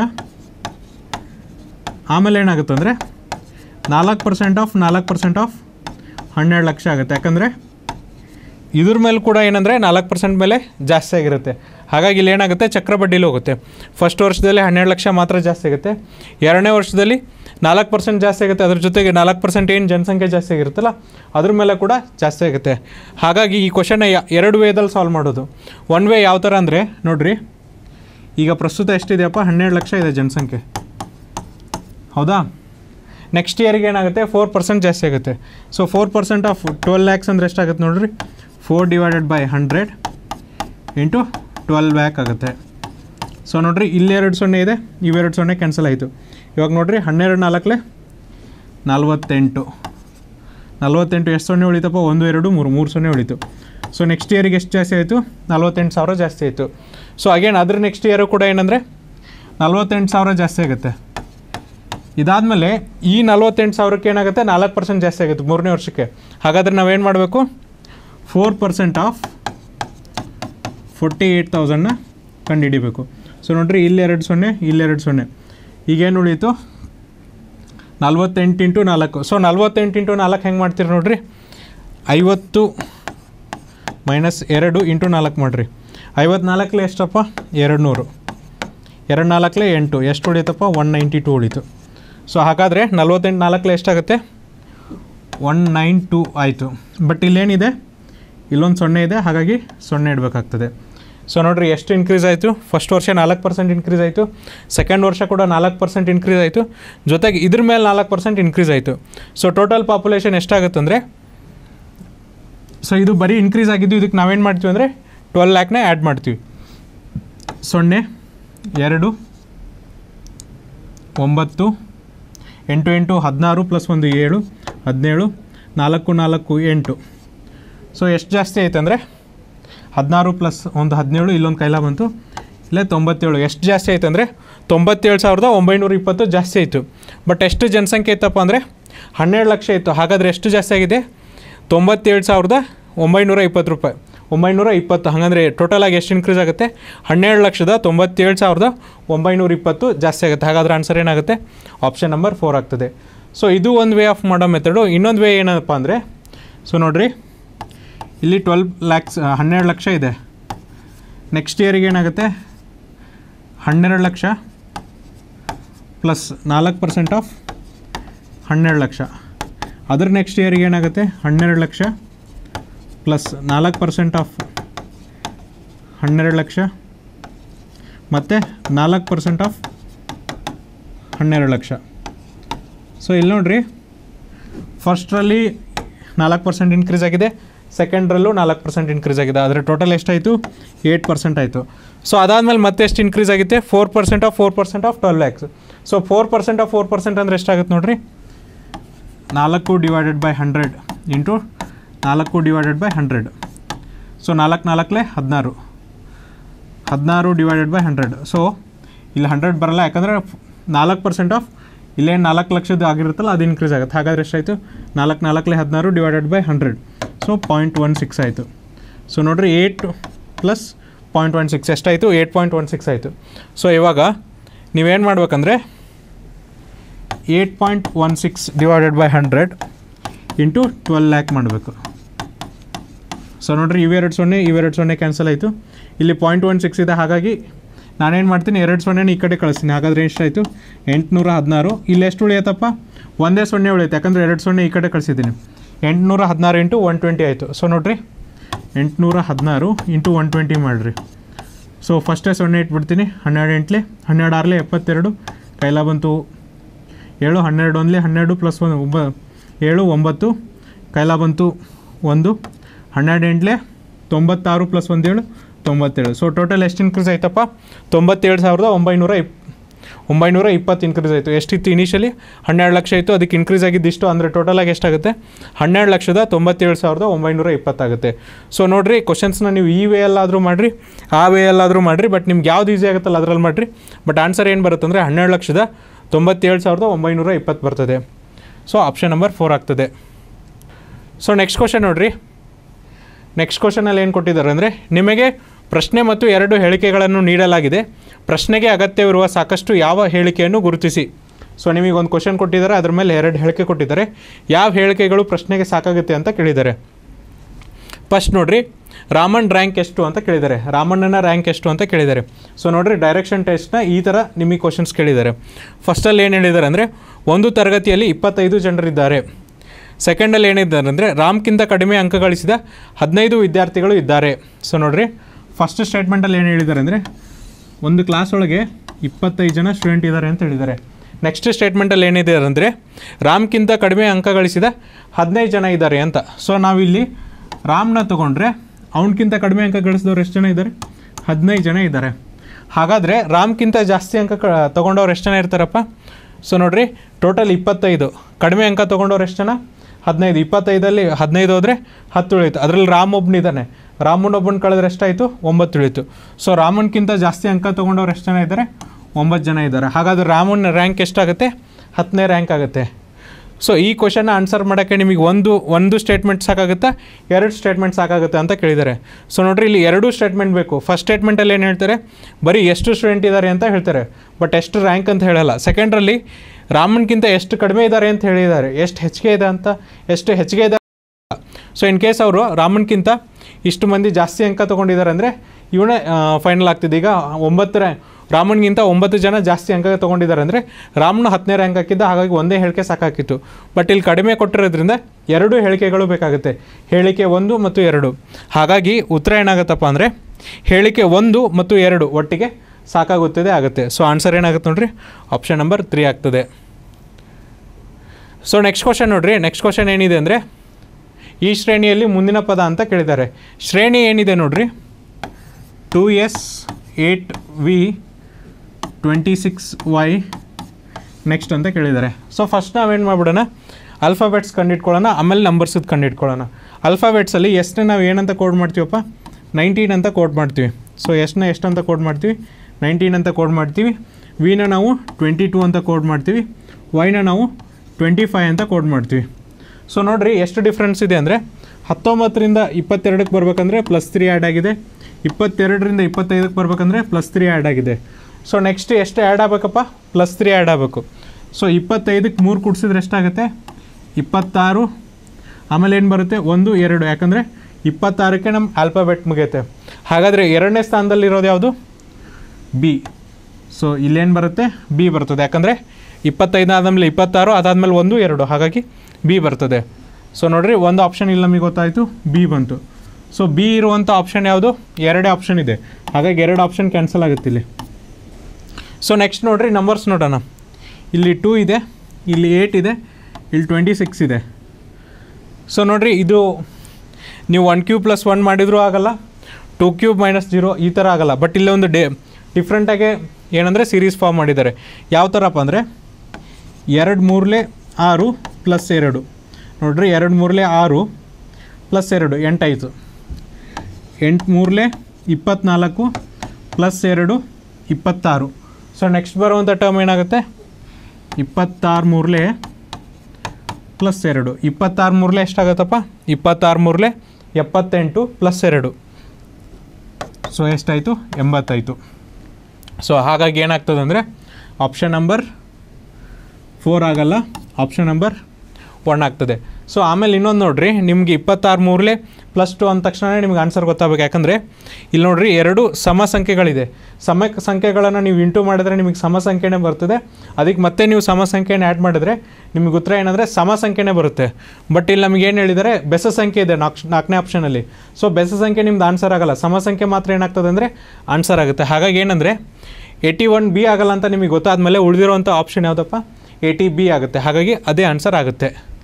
ಆಮೇಲೆ ಏನಾಗುತ್ತೆ ಅಂದರೆ ನಾಲ್ಕು ಪರ್ಸೆಂಟ್ ಆಫ್ ನಾಲ್ಕು ಪರ್ಸೆಂಟ್ ಆಫ್ ಹನ್ನೆರಡು ಲಕ್ಷ ಆಗುತ್ತೆ ಯಾಕಂದರೆ ಇದ್ರ ಮೇಲೆ ಕೂಡ ಏನಂದರೆ ನಾಲ್ಕು ಪರ್ಸೆಂಟ್ ಮೇಲೆ ಜಾಸ್ತಿ ಆಗಿರುತ್ತೆ ಹಾಗಾಗಿ ಇಲ್ಲಿ ಏನಾಗುತ್ತೆ ಚಕ್ರ ಬಡ್ಡಿಲಿ ಹೋಗುತ್ತೆ ಫಸ್ಟ್ ವರ್ಷದಲ್ಲಿ ಹನ್ನೆರಡು ಲಕ್ಷ ಮಾತ್ರ ಜಾಸ್ತಿ ಆಗುತ್ತೆ ಎರಡನೇ ವರ್ಷದಲ್ಲಿ ನಾಲ್ಕು ಪರ್ಸೆಂಟ್ ಜಾಸ್ತಿ ಆಗುತ್ತೆ ಅದ್ರ ಜೊತೆಗೆ ನಾಲ್ಕು ಪರ್ಸೆಂಟ್ ಏನು ಜನಸಂಖ್ಯೆ ಜಾಸ್ತಿ ಆಗಿರುತ್ತಲ್ಲ ಅದ್ರ ಮೇಲೆ ಕೂಡ ಜಾಸ್ತಿ ಆಗುತ್ತೆ ಹಾಗಾಗಿ ಈ ಕ್ವಶನ್ನ ಎರಡು ವೇದಲ್ಲಿ ಸಾಲ್ವ್ ಮಾಡೋದು ಒನ್ ವೇ ಯಾವ ಥರ ಅಂದರೆ ನೋಡಿರಿ ಈಗ ಪ್ರಸ್ತುತ ಎಷ್ಟಿದೆಯಪ್ಪ ಹನ್ನೆರಡು ಲಕ್ಷ ಇದೆ ಜನಸಂಖ್ಯೆ ಹೌದಾ ನೆಕ್ಸ್ಟ್ ಇಯರ್ಗೆ ಏನಾಗುತ್ತೆ ಫೋರ್ ಪರ್ಸೆಂಟ್ ಜಾಸ್ತಿ ಆಗುತ್ತೆ so four percent of twelve lakhs ಅಂದರೆ ಎಷ್ಟಾಗುತ್ತೆ ನೋಡಿರಿ four divided by hundred into twelve lakh ಆಗುತ್ತೆ ಸೊ ನೋಡಿರಿ ಇಲ್ಲೆರಡು ಸೊನ್ನೆ ಇದೆ ಇವೆರಡು ಸೊನ್ನೆ ಕ್ಯಾನ್ಸಲ್ ಆಯಿತು ಇವಾಗ ನೋಡಿರಿ ಹನ್ನೆರಡು ನಾಲ್ಕಲೆ ನಲ್ವತ್ತೆಂಟು ನಲ್ವತ್ತೆಂಟು ಎಷ್ಟು ಸೊನ್ನೆ ಉಳಿತಪ್ಪ ಒಂದು ಎರಡು ಮೂರು ಮೂರು ಸೊನ್ನೆ ಉಳಿತು ಸೊ ನೆಕ್ಸ್ಟ್ ಇಯರಿಗೆ ಎಷ್ಟು ಜಾಸ್ತಿ ಆಯಿತು ನಲ್ವತ್ತೆಂಟು ಸಾವಿರ ಜಾಸ್ತಿ ಆಯಿತು ಸೊ ಅಗೇನ್ ಅದ್ರ ನೆಕ್ಸ್ಟ್ ಇಯರು ಕೂಡ ಏನಂದರೆ ನಲ್ವತ್ತೆಂಟು ಸಾವಿರ ಜಾಸ್ತಿ ಆಗುತ್ತೆ ಇದಾದಮೇಲೆ ಈ ನಲ್ವತ್ತೆಂಟು ಸಾವಿರಕ್ಕೆ ಏನಾಗುತ್ತೆ ನಾಲ್ಕು ಪರ್ಸೆಂಟ್ ಜಾಸ್ತಿ ಆಗುತ್ತೆ ಮೂರನೇ ವರ್ಷಕ್ಕೆ ಹಾಗಾದರೆ ನಾವೇನು ಮಾಡಬೇಕು four percent of forty eight ತೌಸಂಡ್ನ ಕಂಡುಹಿಡಿಬೇಕು ಸೊ ನೋಡಿರಿ ಇಲ್ಲೆರಡು ಸೊನ್ನೆ ಇಲ್ಲೆರಡು ಸೊನ್ನೆ ಈಗೇನು ಉಳೀತು ನಲ್ವತ್ತೆಂಟು ಇಂಟು ನಾಲ್ಕು ಸೊ ನಲ್ವತ್ತೆಂಟು ಇಂಟು ನಾಲ್ಕು ಹೆಂಗೆ ಮಾಡ್ತೀರಿ ನೋಡಿರಿ ಐವತ್ತು ಮೈನಸ್ ಎರಡು ಇಂಟು ನಾಲ್ಕು ಮಾಡಿರಿ ಐವತ್ನಾಲ್ಕಲೆ ಎಷ್ಟಪ್ಪ ಎರಡು ನೂರು ಎರಡು ನಾಲ್ಕಲೆ ಎಂಟು ಎಷ್ಟು ಉಳಿತಪ್ಪ ಒನ್ ನೈಂಟಿ ಟು ಉಳಿತು ಸೊ ಹಾಗಾದರೆ ನಲ್ವತ್ತೆಂಟು ನಾಲ್ಕಲೆ ಎಷ್ಟಾಗುತ್ತೆ ಒನ್ ನೈನ್ ಟು ಆಯಿತು ಬಟ್ ಇಲ್ಲೇನಿದೆ ಇಲ್ಲೊಂದು ಸೊನ್ನೆ ಇದೆ ಹಾಗಾಗಿ ಸೊನ್ನೆ ಇಡಬೇಕಾಗ್ತದೆ ಸೊ ನೋಡಿರಿ ಎಷ್ಟು ಇನ್ಕ್ರೀಸ್ ಆಯಿತು ಫಸ್ಟ್ ವರ್ಷ ನಾಲ್ಕು ಪರ್ಸೆಂಟ್ ಇನ್ಕ್ರೀಸ್ ಆಯಿತು ಸೆಕೆಂಡ್ ವರ್ಷ ಕೂಡ ನಾಲ್ಕು ಪರ್ಸೆಂಟ್ ಇನ್ಕ್ರೀಸ್ ಆಯಿತು ಜೊತೆಗೆ ಇದ್ರ ಮೇಲೆ ನಾಲ್ಕು ಪರ್ಸೆಂಟ್ ಇನ್ಕ್ರೀಸ್ ಆಯಿತು ಸೊ ಟೋಟಲ್ ಪಾಪ್ಯುಲೇಷನ್ ಎಷ್ಟಾಗುತ್ತೆ ಅಂದರೆ ಸೊ ಇದು ಬರೀ ಇನ್ಕ್ರೀಸ್ ಆಗಿದ್ದು ಇದಕ್ಕೆ ನಾವೇನು ಮಾಡ್ತೀವಿ ಅಂದರೆ ಟ್ವೆಲ್ ಲ್ಯಾಕ್ನೇ ಆ್ಯಡ್ ಮಾಡ್ತೀವಿ ಸೊನ್ನೆ ಎರಡು ಒಂಬತ್ತು ಎಂಟು ಎಂಟು ಹದಿನಾರು ಪ್ಲಸ್ ಒಂದು ಏಳು ಹದಿನೇಳು ನಾಲ್ಕು ನಾಲ್ಕು ಎಂಟು ಸೊ ಎಷ್ಟು ಜಾಸ್ತಿ ಆಯ್ತು ಅಂದರೆ ಹದಿನಾರು ಪ್ಲಸ್ ಒಂದು ಹದಿನೇಳು ಇಲ್ಲೊಂದು ಕೈಲ ಬಂತು ಇಲ್ಲೇ ತೊಂಬತ್ತೇಳು ಎಷ್ಟು ಜಾಸ್ತಿ ಆಯ್ತು ಅಂದರೆ ತೊಂಬತ್ತೇಳು ಸಾವಿರದ ಒಂಬೈನೂರ ಇಪ್ಪತ್ತು ಜಾಸ್ತಿ ಆಯಿತು ಬಟ್ ಎಷ್ಟು ಜನಸಂಖ್ಯೆ ಇತ್ತಪ್ಪ ಅಂದರೆ ಹನ್ನೆರಡು ಲಕ್ಷ ಇತ್ತು ಹಾಗಾದರೆ ಎಷ್ಟು ಜಾಸ್ತಿ ಆಗಿದೆ ತೊಂಬತ್ತೇಳು ಸಾವಿರದ ಒಂಬೈನೂರ ಇಪ್ಪತ್ತು ರೂಪಾಯಿ ಒಂಬೈನೂರ ಇಪ್ಪತ್ತು ಹಾಗಂದರೆ ಟೋಟಲಾಗಿ ಎಷ್ಟು ಇನ್ಕ್ರೀಸ್ ಆಗುತ್ತೆ ಹನ್ನೆರಡು ಲಕ್ಷದ ತೊಂಬತ್ತೇಳು ಸಾವಿರದ ಒಂಬೈನೂರ ಇಪ್ಪತ್ತು ಜಾಸ್ತಿ ಆಗುತ್ತೆ ಹಾಗಾದ್ರೆ ಆನ್ಸರ್ ಏನಾಗುತ್ತೆ ಆಪ್ಷನ್ ನಂಬರ್ ಫೋರ್ ಆಗ್ತದೆ ಸೊ ಇದು ಒಂದು ವೇ ಆಫ್ ಮಾಡೋ ಮೆಥಡು ಇನ್ನೊಂದು ವೇ ಏನಪ್ಪ ಅಂದರೆ ಸೊ ನೋಡಿರಿ ಇಲ್ಲಿ ಟ್ವೆಲ್ ಲ್ಯಾಕ್ಸ್ ಹನ್ನೆರಡು ಲಕ್ಷ ಇದೆ ನೆಕ್ಸ್ಟ್ ಇಯರಿಗೆ ಏನಾಗುತ್ತೆ ಹನ್ನೆರಡು ಲಕ್ಷ ಪ್ಲಸ್ ನಾಲ್ಕು ಪರ್ಸೆಂಟ್ ಆಫ್ ಹನ್ನೆರಡು ಲಕ್ಷ ಅದ್ರ ನೆಕ್ಸ್ಟ್ ಇಯರಿಗೆ ಏನಾಗುತ್ತೆ ಹನ್ನೆರಡು ಲಕ್ಷ ಪ್ಲಸ್ ನಾಲ್ಕು ಪರ್ಸೆಂಟ್ ಆಫ್ ಹನ್ನೆರಡು ಲಕ್ಷ ಮತ್ತು ನಾಲ್ಕು ಪರ್ಸೆಂಟ್ ಆಫ್ ಹನ್ನೆರಡು ಲಕ್ಷ ಸೊ ಇಲ್ಲಿ ನೋಡ್ರಿ ಫಸ್ಟ್ರಲ್ಲಿ ನಾಲ್ಕು ಪರ್ಸೆಂಟ್ ಇನ್ಕ್ರೀಸ್ ಆಗಿದೆ ಸೆಕೆಂಡ್ರಲ್ಲೂ ನಾಲ್ಕು ಪರ್ಸೆಂಟ್ ಇನ್ಕ್ರೀಸ್ ಆಗಿದೆ ಆದರೆ ಟೋಟಲ್ ಎಷ್ಟಾಯಿತು ಏಯ್ಟ್ ಪರ್ಸೆಂಟ್ ಆಯಿತು ಸೊ ಅದಾದಮೇಲೆ ಮತ್ತೆ ಎಷ್ಟು ಇನ್ಕ್ರೀಸ್ ಆಗಿದೆ four percent of four percent of twelve lakhs so four percent of four percent ಅಂದರೆ ಎಷ್ಟಾಗುತ್ತೆ ನೋಡಿರಿ ನಾಲ್ಕು ಡಿವೈಡೆಡ್ ಬೈ ಹಂಡ್ರೆಡ್ ಇಂಟು ನಾಲ್ಕು ಡಿವೈಡೆಡ್ ಬೈ ಹಂಡ್ರೆಡ್ ಸೊ ನಾಲ್ಕು ನಾಲ್ಕಲೆ ಹದಿನಾರು ಹದಿನಾರು ಡಿವೈಡೆಡ್ ಬೈ ಹಂಡ್ರೆಡ್ ಸೊ ಇಲ್ಲಿ ಹಂಡ್ರೆಡ್ ಬರಲ್ಲ ಯಾಕಂದರೆ ನಾಲ್ಕು ಪರ್ಸೆಂಟ್ ಆಫ್ ಇಲ್ಲೇನು ನಾಲ್ಕು ಲಕ್ಷದ ಆಗಿರುತ್ತಲ್ಲ ಅದು ಇನ್ಕ್ರೀಸ್ ಆಗುತ್ತೆ ಹಾಗಾದ್ರೆ ಎಷ್ಟಾಯಿತು ನಾಲ್ಕು ನಾಲ್ಕಲೆ ಹದಿನಾರು divided by hundred so point one six ಆಯಿತು ಸೊ ನೋಡಿರಿ eight plus point one six ಎಷ್ಟಾಯಿತು ಏಯ್ಟ್ ಪಾಯಿಂಟ್ ಒನ್ ಸಿಕ್ಸ್ ಆಯಿತು ಸೊ ಇವಾಗ ನೀವೇನು ಮಾಡ್ಬೇಕಂದ್ರೆ eight point one six divided by hundred into twelve lakh ಮಾಡಬೇಕು ಸೊ ನೋಡಿರಿ ಇವೆರಡು ಸೊನ್ನೆ ಇವೆರಡು ಸೊನ್ನೆ ಕ್ಯಾನ್ಸಲ್ ಆಯಿತು ಇಲ್ಲಿ ಪಾಯಿಂಟ್ ಒನ್ ಸಿಕ್ಸ್ ಇದೆ ಹಾಗಾಗಿ ನಾನೇನು ಮಾಡ್ತೀನಿ ಎರಡು ಸೊನ್ನೆನ ಈ ಕಡೆ ಕಳಿಸ್ತೀನಿ ಹಾಗಾದ್ರೆ ಎಷ್ಟಾಯಿತು ಎಂಟುನೂರ ಹದಿನಾರು ಇಲ್ಲಿ ಎಷ್ಟು ಉಳಿಯುತ್ತಪ್ಪ ಒಂದೇ ಸೊನ್ನೆ ಉಳಿಯುತ್ತೆ ಯಾಕಂದರೆ ಎರಡು ಸೊನ್ನೆ ಈ ಕಡೆ ಕಳಿಸಿದ್ದೀನಿ ಎಂಟುನೂರ ಹದಿನಾರು ಇಂಟು ಒನ್ ಟ್ವೆಂಟಿ ಆಯಿತು ಸೊ ನೋಡಿರಿ ಎಂಟುನೂರ ಹದಿನಾರು ಇಂಟು ಒನ್ ಟ್ವೆಂಟಿ ಮಾಡಿರಿ ಸೊ ಫಸ್ಟೇ ಸೊನ್ನೆ ಇಟ್ಬಿಡ್ತೀನಿ ಹನ್ನೆರಡು ಎಂಟ್ಲೆ ಹನ್ನೆರಡು ಆರಲೆ ಎಪ್ಪತ್ತೆರಡು ಕೈಲ ಬಂತು ಏಳು ಹನ್ನೆರಡು ಒಂದಲೇ ಹನ್ನೆರಡು ಪ್ಲಸ್ ಒಂದು ಒಬ್ಬ ಏಳು ಒಂಬತ್ತು ಕೈಲ ಬಂತು ಒಂದು ಹನ್ನೆರಡು ಎಂಟ್ಲೆ ತೊಂಬತ್ತಾರು ಪ್ಲಸ್ ಒಂದೇಳು ತೊಂಬತ್ತೇಳು ಸೊ ಟೋಟಲ್ ಎಷ್ಟು ಇನ್ಕ್ರೀಸ್ ಆಯ್ತಪ್ಪ ತೊಂಬತ್ತೇಳು ಸಾವಿರದ ಒಂಬೈನೂರ ಇಪ್ ಒಂಬೈನೂರ ಇಪ್ಪತ್ತು ಇನ್ಕ್ರೀಸ್ ಆಯಿತು ಎಷ್ಟಿತ್ತು ಇನಿಷಿಯಲಿ ಹನ್ನೆರಡು ಲಕ್ಷ ಇತ್ತು ಅದಕ್ಕೆ ಇನ್ಕ್ರೀಸ್ ಆಗಿದ್ದಿಷ್ಟು ಅಂದರೆ ಟೋಟಲಾಗಿ ಎಷ್ಟಾಗುತ್ತೆ ಹನ್ನೆರಡು ಲಕ್ಷದ ತೊಂಬತ್ತೇಳು ಸಾವಿರದ ಒಂಬೈನೂರ ಇಪ್ಪತ್ತಾಗುತ್ತೆ ಸೊ ನೋಡಿರಿ ಕ್ವಶನ್ಸ್ನ ನೀವು ಈ ವೇ ಅಲ್ಲಾದರೂ ಮಾಡಿರಿ ಆ ವೇ ಅಲ್ಲಾದರೂ ಮಾಡಿರಿ ಬಟ್ ನಿಮ್ಗೆ ಯಾವ್ದು ಈಸಿ ಆಗುತ್ತಲ್ಲ ಅದರಲ್ಲಿ ಮಾಡಿರಿ ಬಟ್ ಆನ್ಸರ್ ಏನು ಬರುತ್ತೆ ಅಂದರೆ ಹನ್ನೆರಡು ಲಕ್ಷದ ತೊಂಬತ್ತೇಳು ಸಾವಿರದ ಒಂಬೈನೂರ ಇಪ್ಪತ್ತು ಬರ್ತದೆ ಸೊ ಆಪ್ಷನ್ ನಂಬರ್ ಫೋರ್ ಆಗ್ತದೆ ಸೊ ನೆಕ್ಸ್ಟ್ ಕ್ವಶನ್ ನೋಡಿರಿ ನೆಕ್ಸ್ಟ್ ಕ್ವಶನಲ್ಲಿ ಏನು ಕೊಟ್ಟಿದ್ದಾರೆ ಅಂದರೆ ನಿಮಗೆ ಪ್ರಶ್ನೆ ಮತ್ತು ಎರಡು ಹೇಳಿಕೆಗಳನ್ನು ನೀಡಲಾಗಿದೆ ಪ್ರಶ್ನೆಗೆ ಅಗತ್ಯವಿರುವ ಸಾಕಷ್ಟು ಯಾವ ಹೇಳಿಕೆಯನ್ನು ಗುರುತಿಸಿ ಸೊ ನಿಮಗೆ ಒಂದು ಕ್ವಶನ್ ಕೊಟ್ಟಿದ್ದಾರೆ ಅದ್ರ ಮೇಲೆ ಎರಡು ಹೇಳಿಕೆ ಕೊಟ್ಟಿದ್ದಾರೆ ಯಾವ ಹೇಳಿಕೆಗಳು ಪ್ರಶ್ನೆಗೆ ಸಾಕಾಗುತ್ತೆ ಅಂತ ಕೇಳಿದ್ದಾರೆ ಫಸ್ಟ್ ನೋಡ್ರಿ ರಾಮನ್ ರ್ಯಾಂಕ್ ಎಷ್ಟು ಅಂತ ಕೇಳಿದ್ದಾರೆ ರಾಮಣ್ಣನ ರ್ಯಾಂಕ್ ಎಷ್ಟು ಅಂತ ಕೇಳಿದ್ದಾರೆ ಸೊ ನೋಡ್ರಿ ಡೈರೆಕ್ಷನ್ ಟೆಸ್ಟ್ನ ಈ ಥರ ನಿಮಗೆ ಕ್ವಶನ್ಸ್ ಕೇಳಿದ್ದಾರೆ ಫಸ್ಟಲ್ಲಿ ಏನು ಹೇಳಿದ್ದಾರೆ ಅಂದರೆ ಒಂದು ತರಗತಿಯಲ್ಲಿ ಇಪ್ಪತ್ತೈದು ಜನರಿದ್ದಾರೆ ಸೆಕೆಂಡಲ್ಲಿ ಏನಿದ್ದಾರೆ ಅಂದರೆ ರಾಮ್ಗಿಂತ ಕಡಿಮೆ ಅಂಕ ಗಳಿಸಿದ ಹದಿನೈದು ವಿದ್ಯಾರ್ಥಿಗಳು ಇದ್ದಾರೆ ಸೊ ನೋಡ್ರಿ ಫಸ್ಟ್ ಸ್ಟೇಟ್ಮೆಂಟಲ್ಲಿ ಏನು ಹೇಳಿದ್ದಾರೆ ಅಂದರೆ ಒಂದು ಕ್ಲಾಸ್ ಒಳಗೆ ಇಪ್ಪತ್ತೈದು ಜನ ಸ್ಟೂಡೆಂಟ್ ಇದ್ದಾರೆ ಅಂತ ಹೇಳಿದ್ದಾರೆ ನೆಕ್ಸ್ಟ್ ಸ್ಟೇಟ್ಮೆಂಟಲ್ಲಿ ಏನಿದೆ ಅಂದರೆ ರಾಮ್ಗಿಂತ ಕಡಿಮೆ ಅಂಕ ಗಳಿಸಿದ ಹದಿನೈದು ಜನ ಇದ್ದಾರೆ ಅಂತ ಸೊ ನಾವಿಲ್ಲಿ ರಾಮ್ನ ತೊಗೊಂಡ್ರೆ ಅವನಕ್ಕಿಂತ ಕಡಿಮೆ ಅಂಕ ಗಳಿಸಿದವ್ರು ಎಷ್ಟು ಜನ ಇದ್ದಾರೆ ಹದಿನೈದು ಜನ ಇದ್ದಾರೆ ಹಾಗಾದರೆ ರಾಮ್ಗಿಂತ ಜಾಸ್ತಿ ಅಂಕ ಕ ತೊಗೊಂಡವ್ರು ಎಷ್ಟು ಜನ ಇರ್ತಾರಪ್ಪ ಸೊ ನೋಡಿರಿ ಟೋಟಲ್ ಇಪ್ಪತ್ತೈದು ಕಡಿಮೆ ಅಂಕ ತೊಗೊಂಡವ್ರು ಎಷ್ಟು ಜನ ಹದಿನೈದು ಇಪ್ಪತ್ತೈದಲ್ಲಿ ಹದಿನೈದು ಹೋದರೆ ಹತ್ತು ಉಳಿಯಿತು ಅದರಲ್ಲಿ ರಾಮ್ ಒಬ್ಬನಿದ್ದಾನೆ ರಾಮನೊಬ್ಬನ ಕಳೆದ್ರೆ ಎಷ್ಟಾಯಿತು ಒಂಬತ್ತು ಉಳಿಯಿತು ಸೊ ರಾಮನ್ಗಿಂತ ಜಾಸ್ತಿ ಅಂಕ ತೊಗೊಂಡವ್ರು ಎಷ್ಟು ಜನ ಇದ್ದಾರೆ ಒಂಬತ್ತು ಜನ ಇದ್ದಾರೆ ಹಾಗಾದ್ರೆ ರಾಮನ್ ರ್ಯಾಂಕ್ ಎಷ್ಟಾಗುತ್ತೆ ಹತ್ತನೇ ರ್ಯಾಂಕ್ ಆಗುತ್ತೆ ಸೊ ಈ ಕ್ವಶನ್ನ ಆನ್ಸರ್ ಮಾಡೋಕ್ಕೆ ನಿಮಗೆ ಒಂದು ಒಂದು ಸ್ಟೇಟ್ಮೆಂಟ್ ಸಾಕಾಗುತ್ತಾ ಎರಡು ಸ್ಟೇಟ್ಮೆಂಟ್ ಸಾಕಾಗುತ್ತೆ ಅಂತ ಕೇಳಿದ್ದಾರೆ ಸೊ ನೋಡ್ರಿ ಇಲ್ಲಿ ಎರಡು ಸ್ಟೇಟ್ಮೆಂಟ್ ಬೇಕು ಫಸ್ಟ್ ಸ್ಟೇಟ್ಮೆಂಟಲ್ಲಿ ಏನು ಹೇಳ್ತಾರೆ ಬರೀ ಎಷ್ಟು ಸ್ಟೂಡೆಂಟ್ ಇದ್ದಾರೆ ಅಂತ ಹೇಳ್ತಾರೆ ಬಟ್ ಎಷ್ಟು ರ್ಯಾಂಕ್ ಅಂತ ಹೇಳಲ್ಲ ಸೆಕೆಂಡ್ರಲ್ಲಿ ರಾಮನ್ಗಿಂತ ಎಷ್ಟು ಕಡಿಮೆ ಇದ್ದಾರೆ ಅಂತ ಹೇಳಿದ್ದಾರೆ ಎಷ್ಟು ಹೆಚ್ಚಿಗೆ ಇದೆ ಅಂತ ಎಷ್ಟು ಹೆಚ್ಚಿಗೆ ಇದೆ ಸೊ ಇನ್ ಕೇಸ್ ಅವರು ರಾಮನ್ಗಿಂತ ಇಷ್ಟು ಮಂದಿ ಜಾಸ್ತಿ ಅಂಕ ತೊಗೊಂಡಿದ್ದಾರೆ ಅಂದರೆ ಇವನೇ ಫೈನಲ್ ಆಗ್ತಿದೆ ಈಗ ಒಂಬತ್ತು ರ್ಯಾ ರಾಮನ್ಗಿಂತ ಒಂಬತ್ತು ಜನ ಜಾಸ್ತಿ ಅಂಕ ತೊಗೊಂಡಿದ್ದಾರೆ ಅಂದರೆ ರಾಮನು ಹತ್ತನೇ ರ್ಯಾಂಕ್ ಹಾಕಿದ್ದ ಹಾಗಾಗಿ ಒಂದೇ ಹೇಳಿಕೆ ಸಾಕಾಕಿತ್ತು ಬಟ್ ಇಲ್ಲಿ ಕಡಿಮೆ ಕೊಟ್ಟಿರೋದ್ರಿಂದ ಎರಡು ಹೇಳಿಕೆಗಳು ಬೇಕಾಗುತ್ತೆ ಹೇಳಿಕೆ ಒಂದು ಮತ್ತು ಎರಡು ಹಾಗಾಗಿ ಉತ್ತರ ಏನಾಗುತ್ತಪ್ಪ ಅಂದರೆ ಹೇಳಿಕೆ ಒಂದು ಮತ್ತು ಎರಡು ಒಟ್ಟಿಗೆ ಸಾಕಾಗುತ್ತದೆ ಆಗುತ್ತೆ ಸೊ ಆನ್ಸರ್ ಏನಾಗುತ್ತೆ ನೋಡ್ರಿ ಆಪ್ಷನ್ ನಂಬರ್ ತ್ರೀ ಆಗ್ತದೆ ಸೊ ನೆಕ್ಸ್ಟ್ ಕ್ವಶನ್ ನೋಡ್ರಿ ನೆಕ್ಸ್ಟ್ ಕ್ವಶನ್ ಏನಿದೆ ಅಂದರೆ ಈ ಶ್ರೇಣಿಯಲ್ಲಿ ಮುಂದಿನ ಪದ ಅಂತ ಕೇಳಿದ್ದಾರೆ ಶ್ರೇಣಿ ಏನಿದೆ ನೋಡ್ರಿ two S eight V twenty six Y next ಅಂತ ಕೇಳಿದ್ದಾರೆ ಸೊ ಫಸ್ಟ್ ನಾವೇನು ಮಾಡ್ಬಿಡೋಣ ಅಲ್ಫಾಬೆಟ್ಸ್ ಕಂಡಿಟ್ಕೊಳ್ಳೋಣ ಆಮೇಲೆ ನಂಬರ್ಸದ್ದು ಕಂಡಿಟ್ಕೊಳ್ಳೋಣ ಅಲ್ಫಾಬೆಟ್ಸಲ್ಲಿ ಎಷ್ಟನ್ನ ನಾವು ಏನಂತ ಕೋಡ್ ಮಾಡ್ತೀವಪ್ಪ ನೈನ್ಟೀನ್ ಅಂತ ಕೋಡ್ ಮಾಡ್ತೀವಿ ಸೊ ಎಷ್ಟನ್ನ ಎಷ್ಟು ಅಂತ ಕೋಡ್ ಮಾಡ್ತೀವಿ ನೈನ್ಟೀನ್ ಅಂತ ಕೋಡ್ ಮಾಡ್ತೀವಿ ವಿನ ನಾವು ಟ್ವೆಂಟಿ ಟೂ ಅಂತ ಕೋಡ್ ಮಾಡ್ತೀವಿ ವೈನ ನಾವು ಟ್ವೆಂಟಿ ಫೈವ್ ಅಂತ ಕೋಡ್ ಮಾಡ್ತೀವಿ ಸೊ ನೋಡಿರಿ ಎಷ್ಟು ಡಿಫ್ರೆನ್ಸ್ ಇದೆ ಅಂದರೆ ಹತ್ತೊಂಬತ್ತರಿಂದ ಇಪ್ಪತ್ತೆರಡಕ್ಕೆ ಬರ್ಬೇಕಂದ್ರೆ ಪ್ಲಸ್ ತ್ರೀ ಆ್ಯಡ್ ಆಗಿದೆ ಇಪ್ಪತ್ತೆರಡರಿಂದ ಇಪ್ಪತ್ತೈದಕ್ಕೆ ಬರ್ಬೇಕಂದ್ರೆ ಪ್ಲಸ್ ತ್ರೀ ಆ್ಯಡ್ ಆಗಿದೆ ಸೊ ನೆಕ್ಸ್ಟ್ ಎಷ್ಟು ಆ್ಯಡ್ ಆಗಬೇಕಪ್ಪ ಪ್ಲಸ್ ತ್ರೀ ಆ್ಯಡ್ ಆಗಬೇಕು ಸೊ ಇಪ್ಪತ್ತೈದಕ್ಕೆ ಮೂರು ಕೂಡಿಸಿದ್ರೆ ಎಷ್ಟಾಗುತ್ತೆ ಇಪ್ಪತ್ತಾರು ಆಮೇಲೆ ಏನು ಬರುತ್ತೆ ಒಂದು ಎರಡು ಯಾಕಂದರೆ ಇಪ್ಪತ್ತಾರಕ್ಕೆ ನಮ್ಮ ಆಲ್ಫಾಬೆಟ್ ಮುಗಿಯುತ್ತೆ ಹಾಗಾದರೆ ಎರಡನೇ ಸ್ಥಾನದಲ್ಲಿರೋದು ಯಾವುದು ಬಿ ಸೊ ಇಲ್ಲೇನು ಬರುತ್ತೆ ಬಿ ಬರ್ತದೆ ಯಾಕಂದರೆ ಇಪ್ಪತ್ತೈದು ಆದಮೇಲೆ ಇಪ್ಪತ್ತಾರು ಅದಾದಮೇಲೆ ಒಂದು ಎರಡು ಹಾಗಾಗಿ ಬಿ ಬರ್ತದೆ ಸೊ ನೋಡಿರಿ ಒಂದು ಆಪ್ಷನ್ ಇಲ್ಲಿ ನಮಗೆ ಗೊತ್ತಾಯಿತು ಬಿ ಬಂತು ಸೊ ಬಿ ಇರುವಂಥ ಆಪ್ಷನ್ ಯಾವುದು ಎರಡೇ ಆಪ್ಷನ್ ಇದೆ ಹಾಗಾಗಿ ಎರಡು ಆಪ್ಷನ್ ಕ್ಯಾನ್ಸಲ್ ಆಗುತ್ತೆ ಇಲ್ಲಿ ಸೊ ನೆಕ್ಸ್ಟ್ ನೋಡಿರಿ ನಂಬರ್ಸ್ ನೋಡೋಣ ಇಲ್ಲಿ ಟೂ ಇದೆ ಇಲ್ಲಿ ಏಯ್ಟ್ ಇದೆ ಇಲ್ಲಿ ಟ್ವೆಂಟಿ ಸಿಕ್ಸ್ ಇದೆ ಸೊ ನೋಡಿರಿ ಇದು ನೀವು ಒನ್ ಕ್ಯೂಬ್ ಪ್ಲಸ್ ಒನ್ ಮಾಡಿದರೂ ಆಗಲ್ಲ ಟೂ ಕ್ಯೂಬ್ ಮೈನಸ್ ಜೀರೋ ಈ ಥರ ಆಗಲ್ಲ ಬಟ್ ಇಲ್ಲಿ ಒಂದು ಡೇ ಡಿಫ್ರೆಂಟಾಗಿ ಏನಂದರೆ ಸೀರೀಸ್ ಫಾರ್ಮ್ ಮಾಡಿದ್ದಾರೆ ಯಾವ ಥರಪ್ಪ ಅಂದರೆ ಎರಡು ಮೂರಲೆ ಆರು ಪ್ಲಸ್ ಎರಡು ನೋಡ್ರಿ ಎರಡು ಮೂರಲೆ ಆರು ಪ್ಲಸ್ ಎರಡು ಎಂಟಾಯಿತು ಎಂಟು ಮೂರಲೆ ಇಪ್ಪತ್ತ್ನಾಲ್ಕು ಪ್ಲಸ್ ಎರಡು ಇಪ್ಪತ್ತಾರು ಸೊ ನೆಕ್ಸ್ಟ್ ಬರುವಂಥ ಟರ್ಮ್ ಏನಾಗುತ್ತೆ ಇಪ್ಪತ್ತಾರು ಮೂರಲೆ ಪ್ಲಸ್ ಎರಡು ಇಪ್ಪತ್ತಾರು ಮೂರಲೆ ಎಷ್ಟಾಗುತ್ತಪ್ಪ ಇಪ್ಪತ್ತಾರು ಮೂರಲೆ ಎಪ್ಪತ್ತೆಂಟು ಪ್ಲಸ್ ಎರಡು ಸೊ ಎಷ್ಟಾಯಿತು ಎಂಬತ್ತಾಯಿತು ಸೊ ಹಾಗಾಗಿ ಏನಾಗ್ತದೆ ಅಂದರೆ ಆಪ್ಷನ್ ನಂಬರ್ ಫೋರ್ ಆಗಲ್ಲ ಆಪ್ಷನ್ ನಂಬರ್ ಒನ್ ಆಗ್ತದೆ ಸೊ ಆಮೇಲೆ ಇನ್ನೊಂದು ನೋಡ್ರಿ ನಿಮಗೆ ಇಪ್ಪತ್ತಾರು ಮೂರಲೆ ಪ್ಲಸ್ ಟು ಅಂದ ತಕ್ಷಣ ನಿಮ್ಗೆ ಆನ್ಸರ್ ಗೊತ್ತಾಗಬೇಕು ಯಾಕಂದರೆ ಇಲ್ಲಿ ನೋಡ್ರಿ ಎರಡು ಸಮ ಸಂಖ್ಯೆಗಳಿದೆ ಸಮ ಸಂಖ್ಯೆಗಳನ್ನು ನೀವು ಇಂಟು ಮಾಡಿದ್ರೆ ನಿಮಗೆ ಸಮ ಸಂಖ್ಯೆನೇ ಬರ್ತದೆ ಅದಕ್ಕೆ ಮತ್ತೆ ನೀವು ಸಮ ಸಂಖ್ಯೆನ ಆ್ಯಡ್ ಮಾಡಿದ್ರೆ ನಿಮಗೆ ಉತ್ತರ ಏನಂದರೆ ಸಮ ಸಂಖ್ಯೆನೇ ಬರುತ್ತೆ ಬಟ್ ಇಲ್ಲಿ ನಮಗೆ ಏನು ಹೇಳಿದ್ದಾರೆ ಬೆಸ ಸಂಖ್ಯೆ ಇದೆ ನಾಲ್ಕು ನಾಲ್ಕನೇ ಆಪ್ಷನಲ್ಲಿ ಸೊ ಬೆಸ ಸಂಖ್ಯೆ ನಿಮ್ದು ಆನ್ಸರ್ ಆಗಲ್ಲ ಸಮ ಸಂಖ್ಯೆ ಮಾತ್ರ ಏನಾಗ್ತದೆ ಅಂದರೆ ಆನ್ಸರ್ ಆಗುತ್ತೆ ಹಾಗಾಗಿ ಏನಂದರೆ ಏಯ್ಟಿ ಒನ್ ಬಿ ಆಗಲ್ಲ ಅಂತ ನಿಮಗೆ ಗೊತ್ತಾದಮೇಲೆ ಉಳಿದಿರುವಂಥ ಆಪ್ಷನ್ ಯಾವುದಪ್ಪ ಏಯ್ಟಿ ಬಿ ಆಗುತ್ತೆ ಹಾಗಾಗಿ ಅದೇ ಆನ್ಸರ್ ಆಗುತ್ತೆ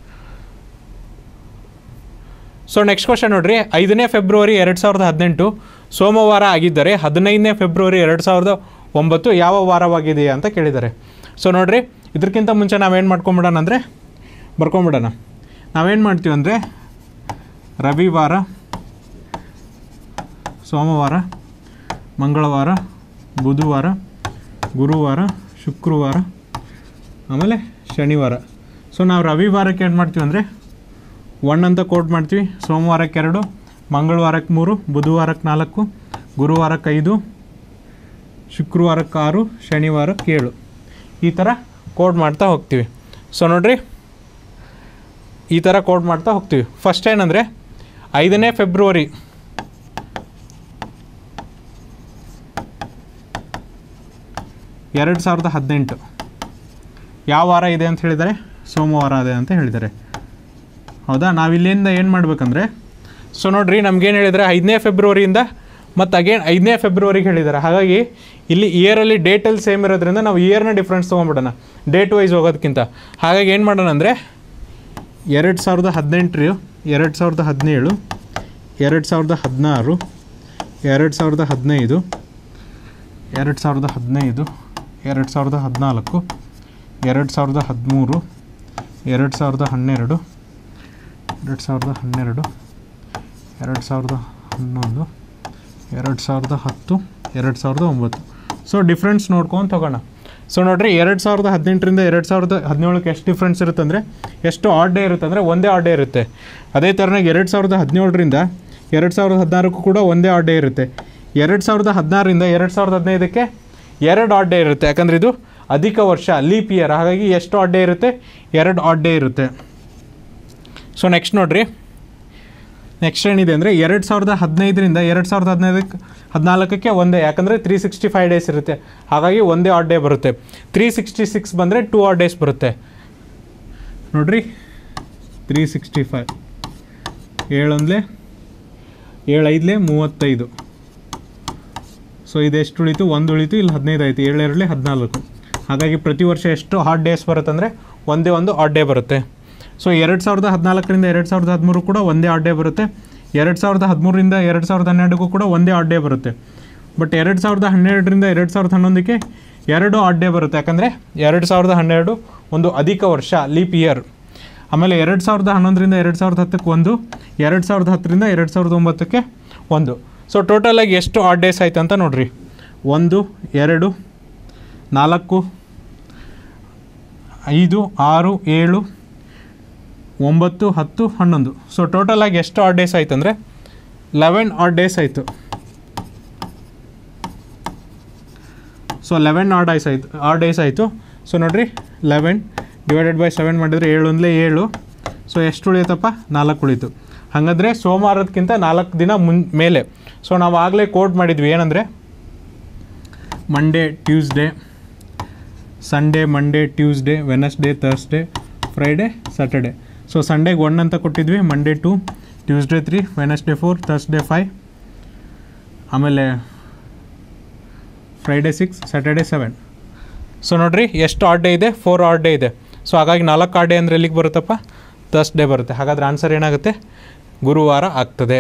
ಸೊ ನೆಕ್ಸ್ಟ್ ಕ್ವಶನ್ ನೋಡ್ರಿ ಐದನೇ ಫೆಬ್ರವರಿ ಎರಡು ಸಾವಿರದ ಹದಿನೆಂಟು ಸೋಮವಾರ ಆಗಿದ್ದರೆ ಹದಿನೈದನೇ ಫೆಬ್ರವರಿ ಎರಡು ಸಾವಿರದ ಒಂಬತ್ತು ಯಾವ ವಾರವಾಗಿದೆಯಾ ಅಂತ ಕೇಳಿದ್ದಾರೆ ಸೊ ನೋಡ್ರಿ ಇದಕ್ಕಿಂತ ಮುಂಚೆ ನಾವೇನು ಮಾಡ್ಕೊಂಬಿಡೋಣ ಅಂದರೆ ಬರ್ಕೊಂಬಿಡೋಣ ನಾವೇನು ಮಾಡ್ತೀವಿ ಅಂದರೆ ರವಿವಾರ ಸೋಮವಾರ ಮಂಗಳವಾರ ಬುಧವಾರ ಗುರುವಾರ ಶುಕ್ರವಾರ ಆಮೇಲೆ ಶನಿವಾರ ಸೊ ನಾವು ರವಿವಾರಕ್ಕೆ ಏನು ಮಾಡ್ತೀವಿ ಅಂದರೆ ಒನ್ ಅಂತ ಕೋಟ್ ಮಾಡ್ತೀವಿ ಸೋಮವಾರಕ್ಕೆ ಎರಡು ಮಂಗಳವಾರಕ್ಕೆ ಮೂರು ಬುಧವಾರಕ್ಕೆ ನಾಲ್ಕು ಗುರುವಾರಕ್ಕೆ ಐದು ಶುಕ್ರವಾರಕ್ಕೆ ಆರು ಶನಿವಾರಕ್ಕೆ ಏಳು ಈ ಥರ ಕೋಡ್ ಮಾಡ್ತಾ ಹೋಗ್ತೀವಿ ಸೊ ನೋಡ್ರಿ ಈ ಥರ ಕೋಡ್ ಮಾಡ್ತಾ ಹೋಗ್ತೀವಿ ಫಸ್ಟ್ ಏನಂದರೆ ಐದನೇ ಫೆಬ್ರವರಿ ಎರಡು ಸಾವಿರದ ಹದಿನೆಂಟು ಯಾವ ವಾರ ಇದೆ ಅಂತ ಹೇಳಿದ್ದಾರೆ ಸೋಮವಾರ ಇದೆ ಅಂತ ಹೇಳಿದ್ದಾರೆ ಹೌದಾ ನಾವು ಇಲ್ಲಿಂದ ಏನು ಮಾಡ್ಬೇಕಂದ್ರೆ ಸೊ ನೋಡ್ರಿ ನಮ್ಗೇನು ಹೇಳಿದರೆ ಐದನೇ ಫೆಬ್ರವರಿಯಿಂದ ಮತ್ತು ಅಗೇನ್ ಐದನೇ ಫೆಬ್ರವರಿಗೆ ಹೇಳಿದ್ದಾರೆ ಹಾಗಾಗಿ ಇಲ್ಲಿ ಇಯರಲ್ಲಿ ಡೇಟಲ್ಲಿ ಸೇಮ್ ಇರೋದ್ರಿಂದ ನಾವು ಇಯರ್ನ ಡಿಫ್ರೆನ್ಸ್ ತೊಗೊಂಬಿಡೋಣ ಡೇಟ್ ವೈಸ್ ಹೋಗೋದಕ್ಕಿಂತ ಹಾಗಾಗಿ ಏನು ಮಾಡೋಣ ಅಂದರೆ ಎರಡು ಸಾವಿರದ ಹದಿನೆಂಟರು ಎರಡು ಸಾವಿರದ ಹದಿನೇಳು ಎರಡು ಸಾವಿರದ ಹದಿನಾರು ಎರಡು ಸಾವಿರದ ಹದಿನೈದು ಎರಡು ಸಾವಿರದ ಹದಿನೈದು ಎರಡು ಸಾವಿರದ ಹದಿನಾಲ್ಕು ಎರಡು ಸಾವಿರದ ಹದಿಮೂರು ಎರಡು ಸಾವಿರದ ಹನ್ನೆರಡು ಎರಡು ಸಾವಿರದ ಹನ್ನೆರಡು ಎರಡು ಸಾವಿರದ ಹನ್ನೊಂದು ಎರಡು ಸಾವಿರದ ಹತ್ತು ಎರಡು ಸಾವಿರದ ಒಂಬತ್ತು ಸೊ ಡಿಫ್ರೆನ್ಸ್ ನೋಡ್ಕೊಂಡು ತಗೋಣ ಸೊ ನೋಡಿರಿ ಎರಡು ಸಾವಿರದ ಹದಿನೆಂಟರಿಂದ ಎರಡು ಸಾವಿರದ ಹದಿನೇಳಕ್ಕೆ ಎಷ್ಟು ಡಿಫ್ರೆನ್ಸ್ ಇರುತ್ತೆ ಅಂದರೆ ಎಷ್ಟು ಆಡ್ ಡೇ ಇರುತ್ತೆ ಅಂದರೆ ಒಂದೇ ಆಡ್ ಡೇ ಇರುತ್ತೆ ಅದೇ ಥರನಾಗಿ ಎರಡು ಸಾವಿರದ ಹದಿನೇಳರಿಂದ ಎರಡು ಸಾವಿರದ ಹದಿನಾರಕ್ಕೂ ಕೂಡ ಒಂದೇ ಆಡ್ ಡೇ ಇರುತ್ತೆ ಎರಡು ಸಾವಿರದ ಹದಿನಾರರಿಂದ ಎರಡು ಸಾವಿರದ ಹದಿನೈದಕ್ಕೆ ಎರಡು ಆಡ್ ಡೇ ಇರುತ್ತೆ ಯಾಕಂದರೆ ಇದು ಅಧಿಕ ವರ್ಷ ಲೀಪ್ ಇಯರ್ ಹಾಗಾಗಿ ಎಷ್ಟು ಆಡ್ ಡೇ ಇರುತ್ತೆ ಎರಡು ಆಡ್ ಡೇ ಇರುತ್ತೆ ಸೊ ನೆಕ್ಸ್ಟ್ ನೋಡಿರಿ ನೆಕ್ಸ್ಟ್ ಏನಿದೆ ಅಂದರೆ ಎರಡು ಸಾವಿರದ ಹದಿನೈದರಿಂದ ಎರಡು ಸಾವಿರದ ಹದಿನೈದಕ್ಕೆ ಹದಿನಾಲ್ಕಕ್ಕೆ ಒಂದೇ ಯಾಕಂದರೆ ತ್ರೀ ಸಿಕ್ಸ್ಟಿ ಫೈವ್ ಡೇಸ್ ಇರುತ್ತೆ ಹಾಗಾಗಿ ಒಂದೇ ಆಡ್ ಡೇ ಬರುತ್ತೆ ತ್ರೀ ಸಿಕ್ಸ್ಟಿ ಸಿಕ್ಸ್ ಬಂದರೆ ಟೂ ಆಡ್ ಡೇಸ್ ಬರುತ್ತೆ ನೋಡ್ರಿ ತ್ರೀ ಸಿಕ್ಸ್ಟಿ ಫೈವ್ ಏಳೊಂದಲೇ ಏಳೈದಲೇ ಮೂವತ್ತೈದು ಸೊ ಇದೆಷ್ಟು ಉಳಿತು ಒಂದು ಉಳಿತು ಇಲ್ಲಿ ಹದಿನೈದು ಆಯಿತು ಏಳೆರಡಲೇ ಹದಿನಾಲ್ಕು ಹಾಗಾಗಿ ಪ್ರತಿ ವರ್ಷ ಎಷ್ಟು ಹಾಟ್ ಡೇಸ್ ಬರುತ್ತೆ ಅಂದರೆ ಒಂದೇ ಒಂದು ಆಡ್ ಡೇ ಬರುತ್ತೆ ಸೊ ಎರಡು ಸಾವಿರದ ಹದಿನಾಲ್ಕರಿಂದ ಎರಡು ಸಾವಿರದ ಹದಿಮೂರು ಕೂಡ ಒಂದೇ ಆಡ್ ಡೇ ಬರುತ್ತೆ ಎರಡು ಸಾವಿರದ ಹದಿಮೂರರಿಂದ ಎರಡು ಸಾವಿರದ ಹನ್ನೆರಡಕ್ಕೂ ಕೂಡ ಒಂದೇ ಆಡ್ ಡೇ ಬರುತ್ತೆ ಬಟ್ ಎರಡು ಸಾವಿರದ ಹನ್ನೆರಡರಿಂದ ಎರಡು ಸಾವಿರದ ಹನ್ನೊಂದಕ್ಕೆ ಎರಡು ಆಡ್ ಡೇ ಬರುತ್ತೆ ಯಾಕಂದರೆ ಎರಡು ಸಾವಿರದ ಹನ್ನೆರಡು ಒಂದು ಅಧಿಕ ವರ್ಷ ಲೀಪ್ ಇಯರ್ ಆಮೇಲೆ ಎರಡು ಸಾವಿರದ ಹನ್ನೊಂದರಿಂದ ಎರಡು ಸಾವಿರದ ಹತ್ತಕ್ಕೆ ಒಂದು ಎರಡು ಸಾವಿರದ ಹತ್ತರಿಂದ ಎರಡು ಸಾವಿರದ ಒಂಬತ್ತಕ್ಕೆ ಒಂದು ಸೊ ಟೋಟಲಾಗಿ ಎಷ್ಟು ಆಡ್ ಡೇಸ್ ಆಯ್ತು ಅಂತ ನೋಡ್ರಿ ಒಂದು ಎರಡು ನಾಲ್ಕು ಐದು ಆರು ಏಳು ಒಂಬತ್ತು ಹತ್ತು ಹನ್ನೊಂದು ಸೊ ಟೋಟಲಾಗಿ ಎಷ್ಟು ಆಡ್ ಡೇಸ್ ಆಯ್ತು ಅಂದರೆ ಲೆವೆನ್ ಆಡ್ ಡೇಸ್ ಆಯಿತು ಸೊ ಲೆವೆನ್ ಆಡ್ ಡೇಸ್ ಆಯಿತು ಆಡ್ ಡೇಸ್ ಆಯಿತು ಸೊ ನೋಡಿರಿ ಲೆವೆನ್ ಡಿವೈಡೆಡ್ ಬೈ ಸೆವೆನ್ ಮಾಡಿದರೆ ಏಳು ಒಂದಲೇ ಏಳು ಸೊ ಎಷ್ಟು ಉಳಿಯುತ್ತಪ್ಪ ನಾಲ್ಕು ಉಳಿತು ಹಾಗಾದರೆ ಸೋಮವಾರದಕ್ಕಿಂತ ನಾಲ್ಕು ದಿನ ಮುನ್ ಮೇಲೆ ಸೊ ನಾವು ಆಗಲೇ ಕೋಟ್ ಮಾಡಿದ್ವಿ ಏನಂದರೆ Monday Tuesday Sunday Monday Tuesday Wednesday Thursday Friday Saturday so ಸಂಡೇಗೆ ಒನ್ ಅಂತ ಕೊಟ್ಟಿದ್ವಿ Monday two Tuesday three Wednesday four Thursday five ಆಮೇಲೆ Friday six Saturday seven so ನೋಡಿರಿ ಎಷ್ಟು ಆಡ್ ಡೇ ಇದೆ ಫೋರ್ ಆಡ್ ಡೇ ಇದೆ ಸೊ ಹಾಗಾಗಿ ನಾಲ್ಕು ಆಡ್ ಡೇ ಅಂದರೆ ಎಲ್ಲಿಗೆ ಬರುತ್ತಪ್ಪ ತರ್ಸ್ಡೇ ಬರುತ್ತೆ ಹಾಗಾದ್ರೆ ಆನ್ಸರ್ ಏನಾಗುತ್ತೆ ಗುರುವಾರ ಆಗ್ತದೆ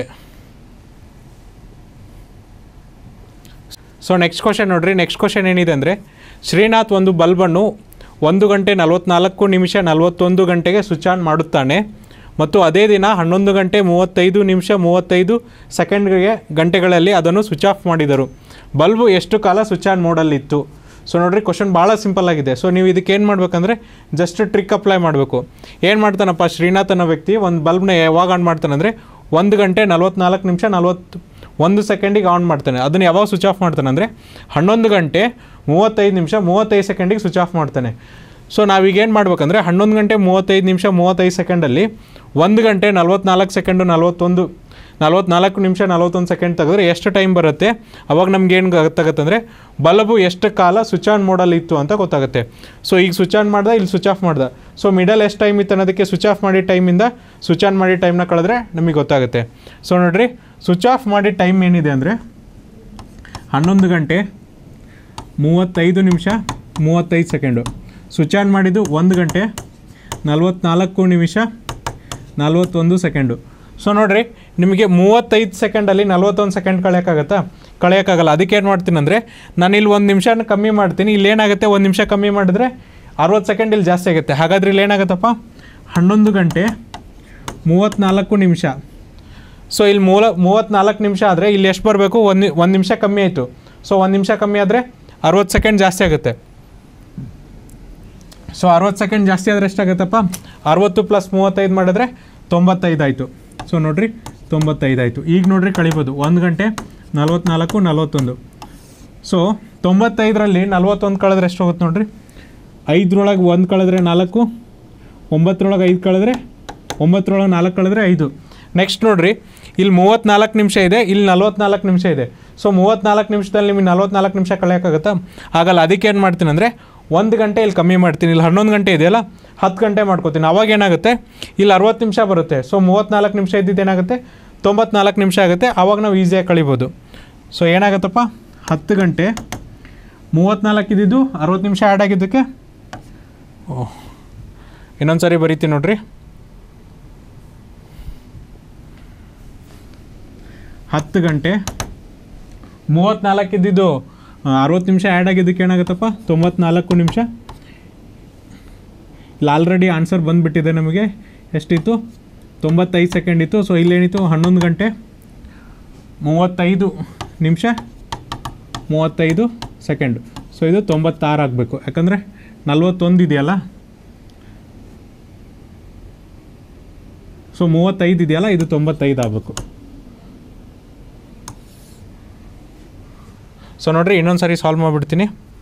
ಸೊ ನೆಕ್ಸ್ಟ್ ಕ್ವಶನ್ ನೋಡ್ರಿ ನೆಕ್ಸ್ಟ್ ಕ್ವಶನ್ ಏನಿದೆ ಅಂದರೆ ಶ್ರೀನಾಥ್ ಒಂದು ಬಲ್ಬನ್ನು ಒಂದು ಗಂಟೆ ನಲವತ್ನಾಲ್ಕು ನಿಮಿಷ ನಲವತ್ತೊಂದು ಗಂಟೆಗೆ ಸ್ವಿಚ್ ಆನ್ ಮಾಡುತ್ತಾನೆ ಮತ್ತು ಅದೇ ದಿನ ಹನ್ನೊಂದು ಗಂಟೆ ಮೂವತ್ತೈದು ನಿಮಿಷ ಮೂವತ್ತೈದು ಸೆಕೆಂಡ್ಗೆ ಗಂಟೆಗಳಲ್ಲಿ ಅದನ್ನು ಸ್ವಿಚ್ ಆಫ್ ಮಾಡಿದರು ಬಲ್ಬು ಎಷ್ಟು ಕಾಲ ಸ್ವಿಚ್ ಆನ್ ಮೋಡಲ್ಲಿತ್ತು ಸೊ ನೋಡ್ರಿ ಕ್ವಶನ್ ಭಾಳ ಸಿಂಪಲ್ ಆಗಿದೆ ಸೊ ನೀವು ಇದಕ್ಕೆ ಏನು ಮಾಡ್ಬೇಕಂದ್ರೆ ಜಸ್ಟ್ ಟ್ರಿಕ್ ಅಪ್ಲೈ ಮಾಡಬೇಕು ಏನು ಮಾಡ್ತಾನಪ್ಪ ಶ್ರೀನಾಥ್ ಅನ್ನೋ ವ್ಯಕ್ತಿ ಒಂದು ಬಲ್ಬ್ನ ಯಾವಾಗ ಆನ್ ಮಾಡ್ತಾನಂದರೆ ಒಂದು ಗಂಟೆ ನಲ್ವತ್ನಾಲ್ಕು ನಿಮಿಷ ನಲ್ವತ್ತು ಒಂದು ಸೆಕೆಂಡಿಗೆ ಆನ್ ಮಾಡ್ತಾನೆ ಅದನ್ನು ಯಾವಾಗ ಸ್ವಿಚ್ ಆಫ್ ಮಾಡ್ತಾನೆ ಅಂದರೆ ಹನ್ನೊಂದು ಗಂಟೆ ಮೂವತ್ತೈದು ನಿಮಿಷ ಮೂವತ್ತೈದು ಸೆಕೆಂಡಿಗೆ ಸ್ವಿಚ್ ಆಫ್ ಮಾಡ್ತಾನೆ ಸೊ ನಾವೀಗೇನು ಮಾಡ್ಬೇಕಂದ್ರೆ ಹನ್ನೊಂದು ಗಂಟೆ ಮೂವತ್ತೈದು ನಿಮಿಷ ಮೂವತ್ತೈದು ಸೆಕೆಂಡಲ್ಲಿ ಒಂದು ಗಂಟೆ ನಲ್ವತ್ನಾಲ್ಕು ಸೆಕೆಂಡು ನಲ್ವತ್ತೊಂದು ನಲ್ವತ್ನಾಲ್ಕು ನಿಮಿಷ ನಲ್ವತ್ತೊಂದು ಸೆಕೆಂಡ್ ತೆಗೆದ್ರೆ ಎಷ್ಟು ಟೈಮ್ ಬರುತ್ತೆ ಅವಾಗ ನಮ್ಗೆ ಏನು ಗೊತ್ತಾಗುತ್ತೆ ಅಂದರೆ ಬಲ್ಬು ಎಷ್ಟು ಕಾಲ ಸ್ವಿಚ್ ಆನ್ ಮೋಡಲ್ಲಿ ಇತ್ತು ಅಂತ ಗೊತ್ತಾಗುತ್ತೆ ಸೊ ಈಗ ಸ್ವಿಚ್ ಆನ್ ಮಾಡ್ದೆ ಇಲ್ಲಿ ಸ್ವಿಚ್ ಆಫ್ ಮಾಡ್ದೆ ಸೊ ಮಿಡಲ್ ಎಷ್ಟು ಟೈಮ್ ಇತ್ತು ಅನ್ನೋದಕ್ಕೆ ಸ್ವಿಚ್ ಆಫ್ ಮಾಡಿ ಟೈಮಿಂದ ಸ್ವಿಚ್ ಆನ್ ಮಾಡಿ ಟೈಮ್ನ ಕಳೆದ್ರೆ ನಮಗೆ ಗೊತ್ತಾಗುತ್ತೆ ಸೊ ನೋಡಿರಿ ಸ್ವಿಚ್ ಆಫ್ ಮಾಡಿ ಟೈಮ್ ಏನಿದೆ ಅಂದರೆ ಹನ್ನೊಂದು ಗಂಟೆ ಮೂವತ್ತೈದು ನಿಮಿಷ ಮೂವತ್ತೈದು ಸೆಕೆಂಡು ಸ್ವಿಚ್ ಆನ್ ಮಾಡಿದ್ದು ಒಂದು ಗಂಟೆ ನಲ್ವತ್ನಾಲ್ಕು ನಿಮಿಷ ನಲ್ವತ್ತೊಂದು ಸೆಕೆಂಡು ಸೊ ನೋಡಿರಿ ನಿಮಗೆ ಮೂವತ್ತೈದು ಸೆಕೆಂಡಲ್ಲಿ ನಲ್ವತ್ತೊಂದು ಸೆಕೆಂಡ್ ಕಳೆಯೋಕ್ಕಾಗತ್ತಾ ಕಳೆಯೋಕ್ಕಾಗಲ್ಲ ಅದಕ್ಕೆ ಏನು ಮಾಡ್ತೀನಿ ಅಂದರೆ ನಾನು ಇಲ್ಲಿ ಒಂದು ನಿಮಿಷನ ಕಮ್ಮಿ ಮಾಡ್ತೀನಿ ಇಲ್ಲಿ ಏನಾಗುತ್ತೆ ಒಂದು ನಿಮಿಷ ಕಮ್ಮಿ ಮಾಡಿದ್ರೆ ಅರವತ್ತು ಸೆಕೆಂಡ್ ಇಲ್ಲಿ ಜಾಸ್ತಿ ಆಗುತ್ತೆ ಹಾಗಾದ್ರೆ ಇಲ್ಲಿ ಏನಾಗುತ್ತಪ್ಪ ಹನ್ನೊಂದು ಗಂಟೆ ಮೂವತ್ತ್ನಾಲ್ಕು ನಿಮಿಷ ಸೊ ಇಲ್ಲಿ ಮೂಲ ಮೂವತ್ತ್ನಾಲ್ಕು ನಿಮಿಷ ಆದರೆ ಇಲ್ಲಿ ಎಷ್ಟು ಬರಬೇಕು ಒಂದು ಒಂದು ನಿಮಿಷ ಕಮ್ಮಿ ಆಯಿತು ಸೊ ಒಂದು ನಿಮಿಷ ಕಮ್ಮಿ ಆದರೆ ಅರವತ್ತು ಸೆಕೆಂಡ್ ಜಾಸ್ತಿ ಆಗುತ್ತೆ ಸೊ ಅರವತ್ತು ಸೆಕೆಂಡ್ ಜಾಸ್ತಿ ಆದರೆ ಎಷ್ಟಾಗುತ್ತಪ್ಪ ಅರವತ್ತು ಪ್ಲಸ್ ಮೂವತ್ತೈದು ಮಾಡಿದ್ರೆ ತೊಂಬತ್ತೈದು ಆಯಿತು ಸೊ ನೋಡಿರಿ ತೊಂಬತ್ತೈದು ಆಯಿತು ಈಗ ನೋಡಿರಿ ಕಳಿಬೋದು ಒಂದು ಗಂಟೆ ನಲ್ವತ್ನಾಲ್ಕು ನಲ್ವತ್ತೊಂದು ಸೊ ತೊಂಬತ್ತೈದರಲ್ಲಿ ನಲ್ವತ್ತೊಂದು ಕಳೆದ್ರೆ ಎಷ್ಟು ಹೋಗುತ್ತೆ ನೋಡಿರಿ ಐದರೊಳಗೆ ಒಂದು ಕಳೆದ್ರೆ ನಾಲ್ಕು ಒಂಬತ್ತರೊಳಗೆ ಐದು ಕಳೆದ್ರೆ ಒಂಬತ್ತರೊಳಗೆ ನಾಲ್ಕು ಕಳೆದ್ರೆ ಐದು ನೆಕ್ಸ್ಟ್ ನೋಡಿರಿ ಇಲ್ಲಿ ಮೂವತ್ತ್ನಾಲ್ಕು ನಿಮಿಷ ಇದೆ ಇಲ್ಲಿ ನಲ್ವತ್ನಾಲ್ಕು ನಿಮಿಷ ಇದೆ ಸೊ ಮೂವತ್ತ್ನಾಲ್ಕು ನಿಮಿಷದಲ್ಲಿ ನಿಮಗೆ ನಲ್ವತ್ನಾಲ್ಕು ನಿಮಿಷ ಕಳೆಯೋಕ್ಕಾಗತ್ತಾ ಆಗಲ್ಲ ಅದಕ್ಕೆ ಏನು ಮಾಡ್ತೀನಿ ಅಂದರೆ ಒಂದು ಗಂಟೆ ಇಲ್ಲಿ ಕಮ್ಮಿ ಮಾಡ್ತೀನಿ ಇಲ್ಲಿ ಹನ್ನೊಂದು ಗಂಟೆ ಇದೆಯಲ್ಲ ಹತ್ತು ಗಂಟೆ ಮಾಡ್ಕೋತೀನಿ ಅವಾಗ ಏನಾಗುತ್ತೆ ಇಲ್ಲಿ ಅರವತ್ತು ನಿಮಿಷ ಬರುತ್ತೆ ಸೊ ಮೂವತ್ತ್ನಾಲ್ಕು ನಿಮಿಷ ಇದ್ದಿದ್ದು ಏನಾಗುತ್ತೆ ತೊಂಬತ್ನಾಲ್ಕು ನಿಮಿಷ ಆಗುತ್ತೆ ಆವಾಗ ನಾವು ಈಸಿಯಾಗಿ ಕಳಿಬೋದು ಸೊ ಏನಾಗುತ್ತಪ್ಪ ಹತ್ತು ಗಂಟೆ ಮೂವತ್ತ್ನಾಲ್ಕು ಇದ್ದಿದ್ದು ಅರವತ್ತು ನಿಮಿಷ ಆ್ಯಡ್ ಆಗಿದ್ದಕ್ಕೆ ಓಹ್ ಇನ್ನೊಂದು ಸರಿ ಬರೀತೀನಿ ನೋಡ್ರಿ ಹತ್ತು ಗಂಟೆ ಮೂವತ್ತ್ನಾಲ್ಕು ಇದ್ದಿದ್ದು ಅರವತ್ತು ನಿಮಿಷ ಆ್ಯಡ್ ಆಗಿದ್ದಕ್ಕೆ ಏನಾಗುತ್ತಪ್ಪ ತೊಂಬತ್ನಾಲ್ಕು ನಿಮಿಷ ಇಲ್ಲಿ ಆಲ್ರೆಡಿ ಆನ್ಸರ್ ಬಂದುಬಿಟ್ಟಿದೆ ನಮಗೆ ಎಷ್ಟಿತ್ತು ತೊಂಬತ್ತೈದು ಸೆಕೆಂಡ್ ಇತ್ತು ಸೊ ಇಲ್ಲೇನಿತ್ತು ಹನ್ನೊಂದು ಗಂಟೆ ಮೂವತ್ತೈದು ನಿಮಿಷ ಮೂವತ್ತೈದು ಸೆಕೆಂಡು ಸೊ ಇದು ತೊಂಬತ್ತಾರು ಆಗಬೇಕು ಯಾಕಂದರೆ ನಲ್ವತ್ತೊಂದು ಇದೆಯಲ್ಲ ಸೊ ಮೂವತ್ತೈದು ಇದೆಯಲ್ಲ ಇದು ತೊಂಬತ್ತೈದು ಆಗಬೇಕು ಸೊ ನೋಡಿರಿ ಇನ್ನೊಂದು ಸರಿ ಸಾಲ್ವ್ ಮಾಡಿಬಿಡ್ತೀನಿ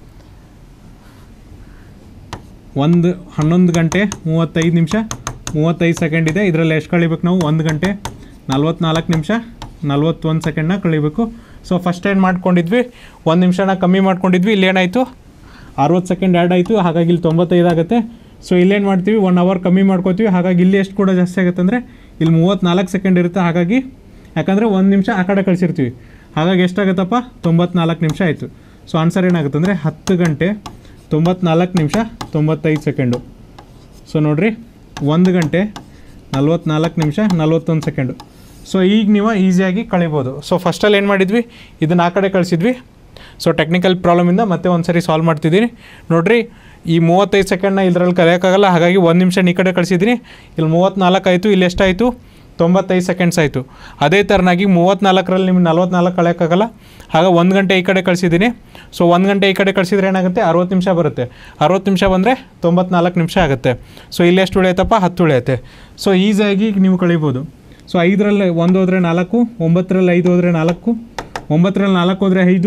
ಒಂದು ಹನ್ನೊಂದು ಗಂಟೆ ಮೂವತ್ತೈದು ನಿಮಿಷ ಮೂವತ್ತೈದು ಸೆಕೆಂಡ್ ಇದೆ ಇದರಲ್ಲಿ ಎಷ್ಟು ಕಳಿಬೇಕು ನಾವು ಒಂದು ಗಂಟೆ ನಲ್ವತ್ನಾಲ್ಕು ನಿಮಿಷ ನಲ್ವತ್ತೊಂದು ಸೆಕೆಂಡ್ನ ಕಳಿಬೇಕು ಸೊ ಫಸ್ಟ್ ಏನು ಮಾಡ್ಕೊಂಡಿದ್ವಿ ಒಂದು ನಿಮಿಷನ ಕಮ್ಮಿ ಮಾಡ್ಕೊಂಡಿದ್ವಿ ಇಲ್ಲೇನಾಯಿತು ಅರವತ್ತು ಸೆಕೆಂಡ್ ಆ್ಯಡ್ ಆಯಿತು ಹಾಗಾಗಿ ಇಲ್ಲಿ ತೊಂಬತ್ತೈದು ಆಗುತ್ತೆ ಸೊ ಇಲ್ಲೇನು ಮಾಡ್ತೀವಿ ಒನ್ ಅವರ್ ಕಮ್ಮಿ ಮಾಡ್ಕೋತೀವಿ ಹಾಗಾಗಿ ಇಲ್ಲಿ ಎಷ್ಟು ಕೂಡ ಜಾಸ್ತಿ ಆಗುತ್ತೆ ಅಂದರೆ ಇಲ್ಲಿ ಮೂವತ್ತ್ನಾಲ್ಕು ಸೆಕೆಂಡ್ ಇರುತ್ತೆ ಹಾಗಾಗಿ ಯಾಕಂದರೆ ಒಂದು ನಿಮಿಷ ಆ ಕಡೆ ಕಳಿಸಿರ್ತೀವಿ ಹಾಗಾಗಿ ಎಷ್ಟಾಗುತ್ತಪ್ಪ ತೊಂಬತ್ನಾಲ್ಕು ನಿಮಿಷ ಆಯಿತು ಸೊ ಆನ್ಸರ್ ಏನಾಗುತ್ತೆ ಅಂದರೆ ಹತ್ತು ಗಂಟೆ ತೊಂಬತ್ನಾಲ್ಕು ನಿಮಿಷ ತೊಂಬತ್ತೈದು ಸೆಕೆಂಡು ಸೊ ನೋಡಿರಿ ಒಂದು ಗಂಟೆ ನಲ್ವತ್ನಾಲ್ಕು ನಿಮಿಷ ನಲ್ವತ್ತೊಂದು ಸೆಕೆಂಡು ಸೊ ಈಗ ನೀವು ಈಸಿಯಾಗಿ ಕಳಿಬೋದು ಸೊ ಫಸ್ಟಲ್ಲಿ ಏನು ಮಾಡಿದ್ವಿ ಇದನ್ನು ಆ ಕಡೆ ಕಳಿಸಿದ್ವಿ ಸೊ ಟೆಕ್ನಿಕಲ್ ಪ್ರಾಬ್ಲಮಿಂದ ಮತ್ತೆ ಒಂದು ಸರಿ ಸಾಲ್ವ್ ಮಾಡ್ತಿದ್ದೀನಿ ನೋಡಿರಿ ಈ ಮೂವತ್ತೈದು ಸೆಕೆಂಡ್ನ ಇದರಲ್ಲಿ ಕಲಿಯೋಕ್ಕಾಗಲ್ಲ ಹಾಗಾಗಿ ಒಂದು ನಿಮಿಷ ಈ ಕಡೆ ಕಳಿಸಿದ್ದೀನಿ ಇಲ್ಲಿ ಮೂವತ್ತ್ನಾಲ್ಕು ಆಯಿತು ಇಲ್ಲಿ ಎಷ್ಟಾಯಿತು ತೊಂಬತ್ತೈದು ಸೆಕೆಂಡ್ಸ್ ಆಯಿತು ಅದೇ ಥರನಾಗಿ ಮೂವತ್ತ್ನಾಲ್ಕರಲ್ಲಿ ನಿಮ್ಗೆ ನಲ್ವತ್ನಾಲ್ಕು ಕಳೆಯೋಕ್ಕಾಗಲ್ಲ ಆಗ ಒಂದು ಗಂಟೆ ಈ ಕಡೆ ಕಳಿಸಿದ್ದೀನಿ ಸೊ ಒಂದು ಗಂಟೆ ಈ ಕಡೆ ಕಳಿಸಿದ್ರೆ ಏನಾಗುತ್ತೆ ಅರವತ್ತು ನಿಮಿಷ ಬರುತ್ತೆ ಅರವತ್ತು ನಿಮಿಷ ಬಂದರೆ ತೊಂಬತ್ನಾಲ್ಕು ನಿಮಿಷ ಆಗುತ್ತೆ ಸೊ ಇಲ್ಲಿ ಎಷ್ಟು ಉಳಿಯುತ್ತಪ್ಪ ಹತ್ತು ಉಳಿಯುತ್ತೆ ಸೊ ಈಸಿಯಾಗಿ ನೀವು ಕಳಿಬೋದು ಸೊ ಐದರಲ್ಲಿ ಒಂದು ಹೋದರೆ ನಾಲ್ಕು ಒಂಬತ್ತರಲ್ಲಿ ಐದು ಹೋದರೆ ನಾಲ್ಕು ಒಂಬತ್ತರಲ್ಲಿ ನಾಲ್ಕು ಹೋದರೆ ಐದು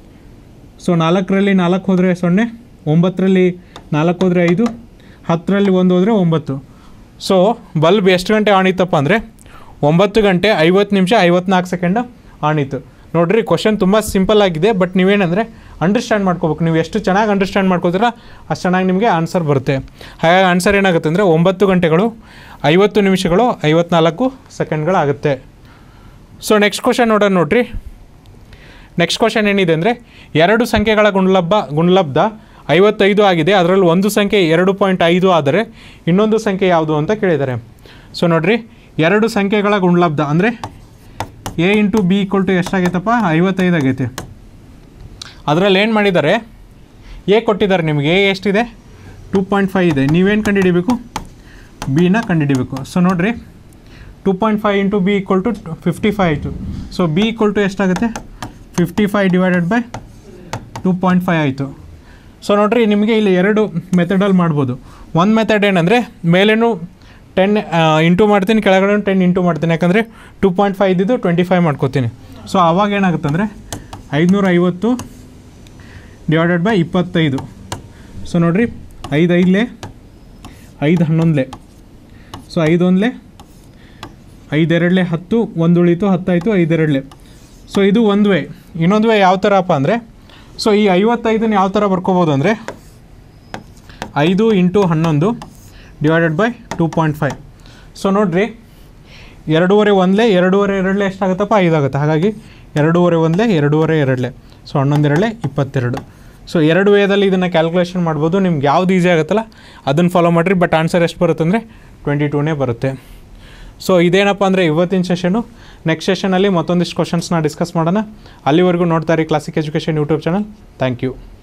ಸೊ ನಾಲ್ಕರಲ್ಲಿ ನಾಲ್ಕು ಹೋದರೆ ಸೊನ್ನೆ ಒಂಬತ್ತರಲ್ಲಿ ನಾಲ್ಕು ಹೋದರೆ ಐದು ಹತ್ತರಲ್ಲಿ ಒಂದು ಹೋದರೆ ಒಂಬತ್ತು ಸೊ ಬಲ್ಬ್ ಎಷ್ಟು ಗಂಟೆ ಆನ್ ಇತ್ತಪ್ಪ ಅಂದರೆ ಒಂಬತ್ತು ಗಂಟೆ ಐವತ್ತು ನಿಮಿಷ ಐವತ್ನಾಲ್ಕು ಸೆಕೆಂಡ್ ಆನ್ ಇತ್ತು ನೋಡಿರಿ ಕ್ವಶನ್ ತುಂಬ ಸಿಂಪಲ್ ಆಗಿದೆ ಬಟ್ ನೀವೇನಂದರೆ ಅಂಡರ್ಸ್ಟ್ಯಾಂಡ್ ಮಾಡ್ಕೋಬೇಕು ನೀವು ಎಷ್ಟು ಚೆನ್ನಾಗಿ ಅಂಡರ್ಸ್ಟ್ಯಾಂಡ್ ಮಾಡ್ಕೋತೀರ ಅಷ್ಟು ಚೆನ್ನಾಗಿ ನಿಮಗೆ ಆನ್ಸರ್ ಬರುತ್ತೆ ಹಾಗಾಗಿ ಆನ್ಸರ್ ಏನಾಗುತ್ತೆ ಅಂದರೆ ಒಂಬತ್ತು ಗಂಟೆಗಳು ಐವತ್ತು ನಿಮಿಷಗಳು ಐವತ್ನಾಲ್ಕು ಸೆಕೆಂಡ್ಗಳಾಗುತ್ತೆ ಸೊ ನೆಕ್ಸ್ಟ್ ಕ್ವಶನ್ ನೋಡೋಣ ನೋಡ್ರಿ ನೆಕ್ಸ್ಟ್ ಕ್ವಶನ್ ಏನಿದೆ ಅಂದರೆ ಎರಡು ಸಂಖ್ಯೆಗಳ ಗುಣಲಬ್ಧ ಗುಣಲಬ್ಧ ಐವತ್ತೈದು ಆಗಿದೆ ಅದರಲ್ಲಿ ಒಂದು ಸಂಖ್ಯೆ ಎರಡು ಪಾಯಿಂಟ್ ಐದು ಆದರೆ ಇನ್ನೊಂದು ಸಂಖ್ಯೆ ಯಾವುದು ಅಂತ ಕೇಳಿದ್ದಾರೆ ಸೊ ನೋಡಿರಿ ಎರಡು ಸಂಖ್ಯೆಗಳ ಗುಣಲಬ್ಧ ಅಂದರೆ A into B equal to ಎಷ್ಟಾಗೈತಪ್ಪ ಐವತ್ತೈದು ಆಗೈತೆ ಅದರಲ್ಲಿ ಏನು ಮಾಡಿದ್ದಾರೆ ಎ ಕೊಟ್ಟಿದ್ದಾರೆ ನಿಮಗೆ ಎ ಎಷ್ಟಿದೆ ಟೂ ಪಾಯಿಂಟ್ ಫೈವ್ ಇದೆ ನೀವೇನು ಕಂಡುಹಿಡಿಬೇಕು ಬಿನ ಕಂಡುಹಿಡಿಬೇಕು ಸೊ ನೋಡಿರಿ two point five into B equal to fifty five ಆಯಿತು ಸೊ ಬಿ ಈಕ್ವಲ್ ಟು ಎಷ್ಟಾಗುತ್ತೆ fifty five divided by two point five ಆಯಿತು ಸೊ ನೋಡಿರಿ ನಿಮಗೆ ಇಲ್ಲಿ ಎರಡು ಮೆಥಡಲ್ಲಿ ಮಾಡ್ಬೋದು ಒಂದು ಮೆಥಡ್ ಏನಂದರೆ ಮೇಲೇನು ಟೆನ್ ಇಂಟು ಮಾಡ್ತೀನಿ ಕೆಳಗಡೆ ಟೆನ್ ಇಂಟು ಮಾಡ್ತೀನಿ ಯಾಕಂದರೆ ಟೂ ಪಾಯಿಂಟ್ ಫೈವ್ ಇದ್ದಿದ್ದು ಟ್ವೆಂಟಿ ಫೈವ್ ಮಾಡ್ಕೋತೀನಿ ಸೊ ಆವಾಗ ಏನಾಗುತ್ತೆ ಅಂದರೆ ಐದುನೂರ ಐವತ್ತು ಡಿವೈಡೆಡ್ ಬೈ ಇಪ್ಪತ್ತೈದು ಸೊ ನೋಡಿರಿ ಐದು ಐದಲೇ ಐದು ಹನ್ನೊಂದಲೇ ಸೊ ಐದು ಒಂದಲೇ ಐದೆರಡಲೆ ಹತ್ತು ಒಂದು ಉಳಿತು ಹತ್ತಾಯಿತು ಐದೆರಡಲೆ ಸೊ ಇದು ಒಂದು ವೇ ಇನ್ನೊಂದು ವೇ ಯಾವ ಥರಪ್ಪ ಅಂದರೆ ಸೊ ಈ ಐವತ್ತೈದನ್ನ ಯಾವ ಥರ ಬರ್ಕೋಬೋದು ಅಂದರೆ ಐದು ಇಂಟು ಹನ್ನೊಂದು divided by two point five so ನೋಡಿರಿ ಎರಡೂವರೆ ಒಂದಲೇ ಎರಡೂವರೆ ಎರಡಲೇ ಎಷ್ಟಾಗುತ್ತಪ್ಪ ಐದಾಗುತ್ತೆ ಹಾಗಾಗಿ ಎರಡೂವರೆ ಒಂದಲೇ ಎರಡೂವರೆ ಎರಡಲೇ ಸೊ ಹನ್ನೊಂದು ಎರಡಲೇ ಇಪ್ಪತ್ತೆರಡು ಸೊ ಎರಡು ವೇದಲ್ಲಿ ಇದನ್ನು ಕ್ಯಾಲ್ಕುಲೇಷನ್ ಮಾಡ್ಬೋದು ನಿಮ್ಗೆ ಯಾವ್ದು ಈಸಿ ಆಗುತ್ತಲ್ಲ ಅದನ್ನು ಫಾಲೋ ಮಾಡಿರಿ ಬಟ್ ಆನ್ಸರ್ ಎಷ್ಟು ಬರುತ್ತೆ ಅಂದರೆ ಟ್ವೆಂಟಿ ಟೂನೇ ಬರುತ್ತೆ ಸೊ ಇದೇನಪ್ಪ ಅಂದರೆ ಇವತ್ತಿನ ಸೆಷನು ನೆಕ್ಸ್ಟ್ ಸೆಷನಲ್ಲಿ ಮತ್ತೊಂದಿಷ್ಟು ಕ್ವಶನ್ಸ್ನ ಡಿಸ್ಕಸ್ ಮಾಡೋಣ ಅಲ್ಲಿವರೆಗೂ ನೋಡ್ತಾ ಇರಿ Classic education YouTube channel thank you